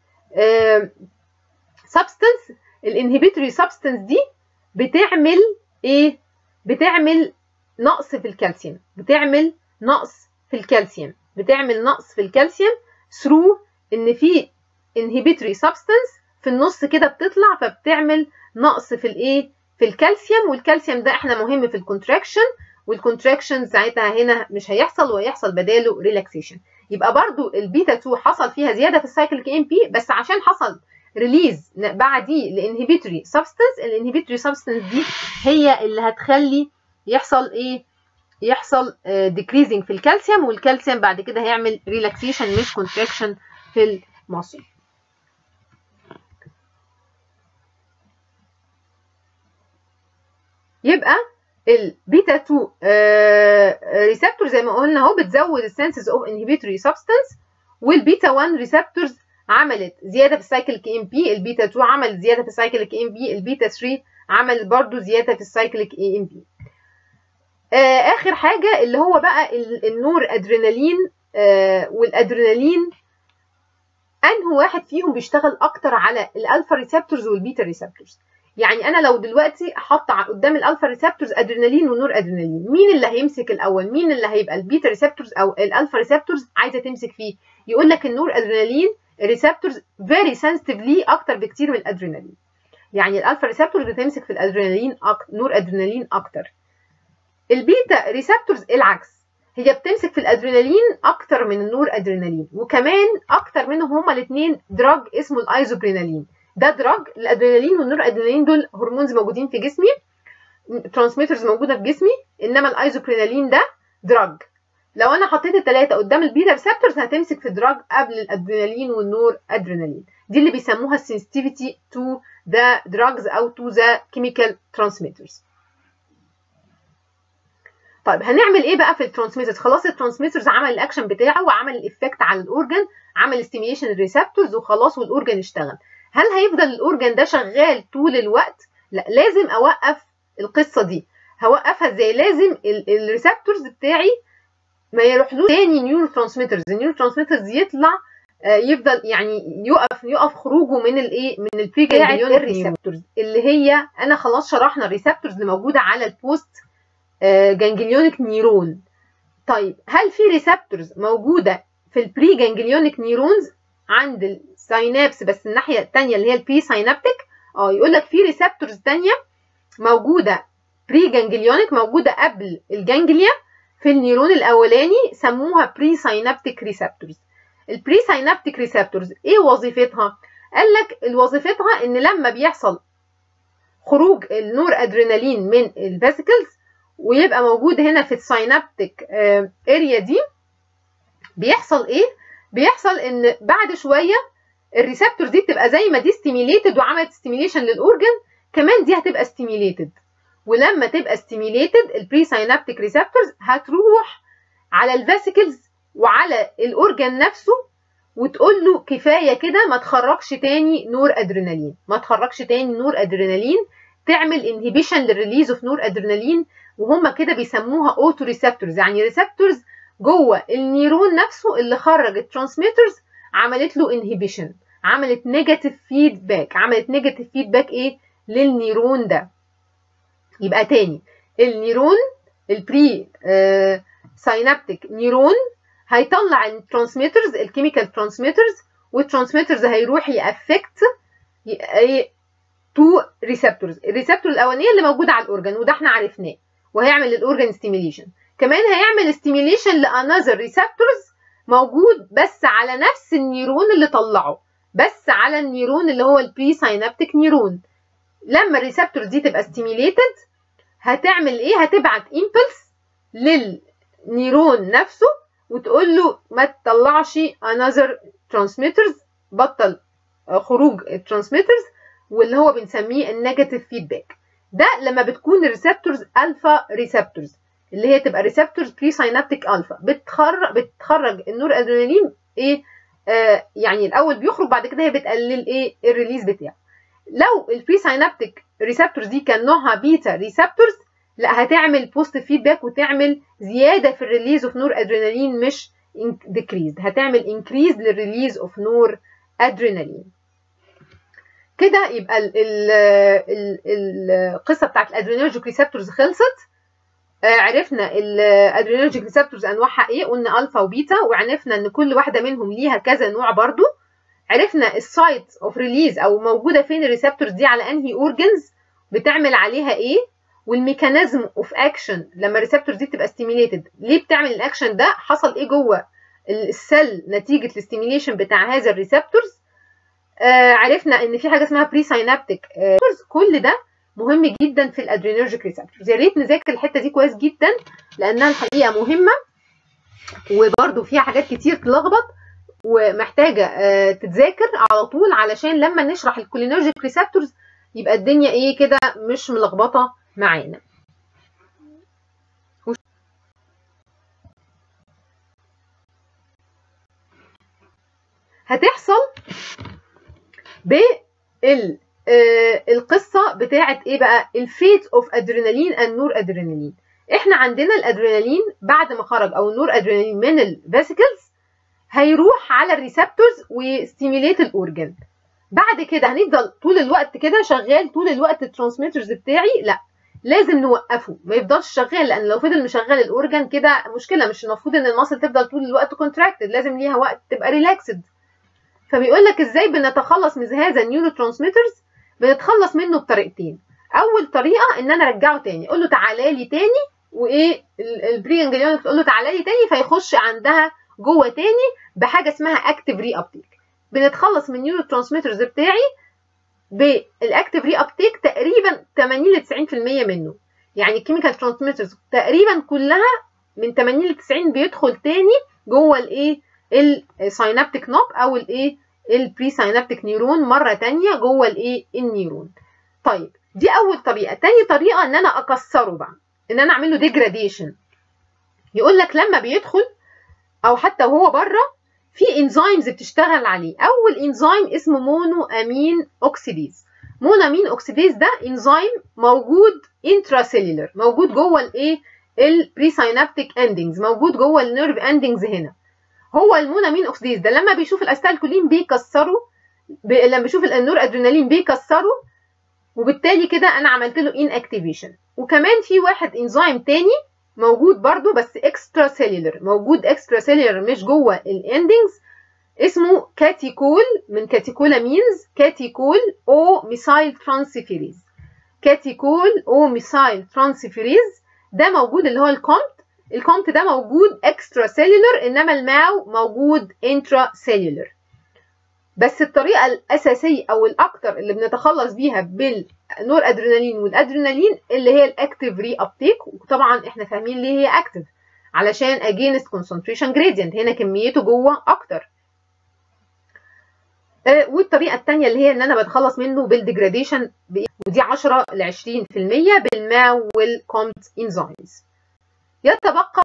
سبستنس الانهبيتوري سبستنس دي بتعمل ايه بتعمل نقص في الكالسيوم بتعمل نقص في الكالسيوم بتعمل نقص في الكالسيوم ثرو ان في انهبيتوري سبستنس في النص كده بتطلع فبتعمل نقص في الايه في الكالسيوم والكالسيوم ده احنا مهم في الكونتراكشن والكونتراكشن ساعتها هنا مش هيحصل وهيحصل بداله ريلاكسيشن يبقى برضو البيتا 2 حصل فيها زياده في السايكليك ام بي بس عشان حصل ريليز بعديه لانهبيتوري سبستنس الانهبيتوري سبستنس دي هي اللي هتخلي يحصل ايه يحصل ديكريزنج في الكالسيوم والكالسيوم بعد كده هيعمل ريلاكسيشن مش كونتراكشن في المصل يبقى البيتا 2 ريسبتور زي ما قلنا اهو بتزود السنسز اوف انهبيتوري سبستانس والبيتا 1 ريسبتورز عملت زياده في السايكليك ام بي البيتا 2 عملت زياده في السايكليك ام بي البيتا 3 عملت برضو زياده في السايكليك اي ام بي اخر حاجه اللي هو بقى النور ادرينالين آه والادرينالين انه واحد فيهم بيشتغل اكتر على الالفا ريسبتورز والبيتا ريسبتورز يعني انا لو دلوقتي حاطه قدام الالفا ريسبتورز ادرينالين ونور ادرينالين مين اللي هيمسك الاول مين اللي هيبقى البيتا ريسبتورز او الالفا ريسبتورز عايزه تمسك فيه يقول لك النور ادرينالين ريسبتورز فيري سنسيتيفلي اكتر بكتير من الادرينالين يعني الالفا ريسبتورز بتمسك في الادرينالين أكتر نور ادرينالين اكتر البيتا ريسبتورز العكس هي بتمسك في الادرينالين اكتر من النور ادرينالين وكمان اكتر منهم هما الاثنين دراج اسمه الايزوبرينالين ده دراج الادرينالين والنور ادرينالين دول هرمونز موجودين في جسمي ترانسميترز موجوده في جسمي انما الايزوبرينالين ده دراج لو انا حطيت الثلاثه قدام البيتا ريسبتورز هتمسك في دراج قبل الادرينالين والنور ادرينالين دي اللي بيسموها sensitivity to the drugs او to the chemical transmitters طيب هنعمل ايه بقى في الترانسميترز خلاص الترانسميترز عمل الاكشن بتاعه وعمل الايفكت على الاورجن عمل ستيميشن الريسبتورز وخلاص والاورجن اشتغل هل هيفضل الاورجن ده شغال طول الوقت لا لازم اوقف القصه دي هوقفها ازاي لازم الريسبتورز بتاعي ما يروحلوش تاني نيورو ترانسميترز النيورو ترانسميترز يطلع يفضل يعني يقف يقف خروجه من الايه من البري الريسبتورز اللي هي انا خلاص شرحنا الريسبتورز اللي موجوده على البوست جانجليونيك نيرون طيب هل في ريسبتورز موجوده في البري جانجليونيك نيرونز عند الساينابس بس الناحيه الثانيه اللي هي البري ساينابتيك اه يقول لك في ريسبتورز ثانيه موجوده بري جانجليونيك موجوده قبل الجانجليا في النيرون الاولاني سموها بري ساينابتيك ريسبتورز البري ساينابتيك ريسبتورز ايه وظيفتها قال لك وظيفتها ان لما بيحصل خروج النور ادرينالين من الفيسيكلز ويبقى موجود هنا في الساينابتيك اريا دي بيحصل ايه بيحصل ان بعد شويه الريسبتور دي بتبقى زي ما دي ستيميليتد وعملت ستيميليشن للاورجن كمان دي هتبقى ستيميليتد ولما تبقى ستيميليتد البري ساينابتيك ريسبتورز هتروح على الفيسيكلز وعلى الاورجن نفسه وتقول له كفايه كده ما تخرجش تاني نور ادرينالين ما تخرجش تاني نور ادرينالين تعمل انهبيشن للريليز اوف نور ادرينالين وهم كده بيسموها اوتو ريسبتورز يعني ريسبتورز جوه النيرون نفسه اللي خرج الترانسميترز عملت له انهبيشن عملت نيجاتيف فيدباك عملت نيجاتيف فيدباك ايه للنيرون ده يبقى تاني النيرون البري آه ساينابتيك نيرون هيطلع الترانسميترز الكيميكال ترانسميترز والترانسميترز هيروح يأفكت تو ريسبتورز الريسبتور الاولانيه اللي موجوده على الاورجن وده احنا عرفناه وهيعمل للاورجن ستيميليشن كمان هيعمل ستيميليشن لانذر ريسبتورز موجود بس على نفس النيرون اللي طلعه بس على النيرون اللي هو البري ساينابتيك نيرون لما الريسبتور دي تبقى ستيميليتد هتعمل ايه هتبعت امبلس للنيرون نفسه وتقول له ما تطلعش another transmitters بطل خروج الترانسميترز واللي هو بنسميه النيجاتيف فيدباك ده لما بتكون الريسبتورز الفا ريسبتورز اللي هي تبقى ريسبتورز بري ساينابتيك الفا بتخرج بتخرج النور ادرينالين ايه آه يعني الاول بيخرج بعد كده هي بتقلل ايه الريليز بتاعه لو البري ساينابتيك ريسبتورز دي كان نوعها بيتا ريسبتورز لا هتعمل بوست فيدباك وتعمل زياده في الريليز اوف نور ادرينالين مش ديكريز هتعمل انكريز للريليز اوف نور ادرينالين كده يبقى ال ال ال القصه بتاعت الادرينرجيك ريسبتورز خلصت آه عرفنا الادرينرجيك ريسبتورز انواعها ايه قلنا الفا وبيتا وعرفنا ان كل واحده منهم ليها كذا نوع برضو عرفنا السايت اوف ريليز او موجوده فين الريسبتورز دي على انهي اورجنز بتعمل عليها ايه والميكانيزم اوف اكشن لما الريسبتورز دي بتبقى ستيميليتد ليه بتعمل الاكشن ده حصل ايه جوه السيل نتيجه الاستيميليشن بتاع هذا الريسبتورز آه عرفنا ان في حاجه اسمها بري ساينابتيك آه كل ده مهم جدا في الادرينرجيك ريسبتورز يا ريت نذاكر الحته دي كويس جدا لانها الحقيقه مهمه وبرده فيها حاجات كتير تلخبط ومحتاجه آه تتذاكر على طول علشان لما نشرح الكولينرجيك ريسبتورز يبقى الدنيا ايه كده مش ملخبطه معانا هتحصل بال القصه بتاعه ايه بقى الفيت اوف ادرينالين اند نور ادرينالين احنا عندنا الادرينالين بعد ما خرج او النور ادرينالين من الفيسيكلز هيروح على الريسبتورز وستيميليت الاورجن بعد كده هنفضل طول الوقت كده شغال طول الوقت الترانسميترز بتاعي لا لازم نوقفه ما يفضلش شغال لان لو فضل مشغل الاورجن كده مشكله مش المفروض ان المصل تفضل طول الوقت كونتراكتد لازم ليها وقت تبقى ريلاكسد فبيقول لك ازاي بنتخلص من هذا النيورو ترانسميترز بنتخلص منه بطريقتين اول طريقه ان انا ارجعه تاني اقول له تعالى لي تاني وايه البري انجليونيك تقول له تعالى لي تاني فيخش عندها جوه تاني بحاجه اسمها اكتيف ري ابتيك بنتخلص من النيورو ترانسميترز بتاعي بالاكتيف ري ابتيك تقريبا 80 ل 90% منه يعني الكيميكال ترانسميترز تقريبا كلها من 80 ل 90 بيدخل تاني جوه الايه الساينابتيك نوب او الايه البري ساينابتيك نيرون مره تانية جوه الايه النيرون طيب دي اول طريقه تاني طريقه ان انا اكسره بقى ان انا اعمل له ديجراديشن يقول لك لما بيدخل او حتى وهو بره في انزيمز بتشتغل عليه اول انزيم اسمه مونو امين اوكسيديز مونو امين اوكسيديز ده انزيم موجود انتراسيلولر موجود جوه الايه البري ساينابتيك اندنجز موجود جوه النيرف اندنجز هنا هو المونو امين اوكسيديز ده لما بيشوف الاستالكولين بيكسره ب... لما بيشوف النور ادرينالين بيكسره وبالتالي كده انا عملت له ان اكتيفيشن وكمان في واحد انزيم تاني موجود برضو بس اكسترا سيلولر موجود اكسترا سيلولر مش جوه الاندنجز اسمه كاتيكول من كاتيكولامينز كاتيكول او ميسايل ترانسفيريز كاتيكول او ميسايل ترانسفيريز ده موجود اللي هو الكومت الكومت ده موجود اكسترا سيلولر انما الماو موجود انترا سيلولر بس الطريقه الاساسيه او الاكتر اللي بنتخلص بيها بالنور ادرينالين والادرينالين اللي هي الاكتيف ري ابتيك وطبعا احنا فاهمين ليه هي اكتيف علشان اجينست كونسنتريشن جريدينت هنا كميته جوه اكتر آه والطريقه الثانيه اللي هي ان انا بتخلص منه بالديجراديشن ودي 10 ل 20% بالماو والكومت انزيمز يتبقى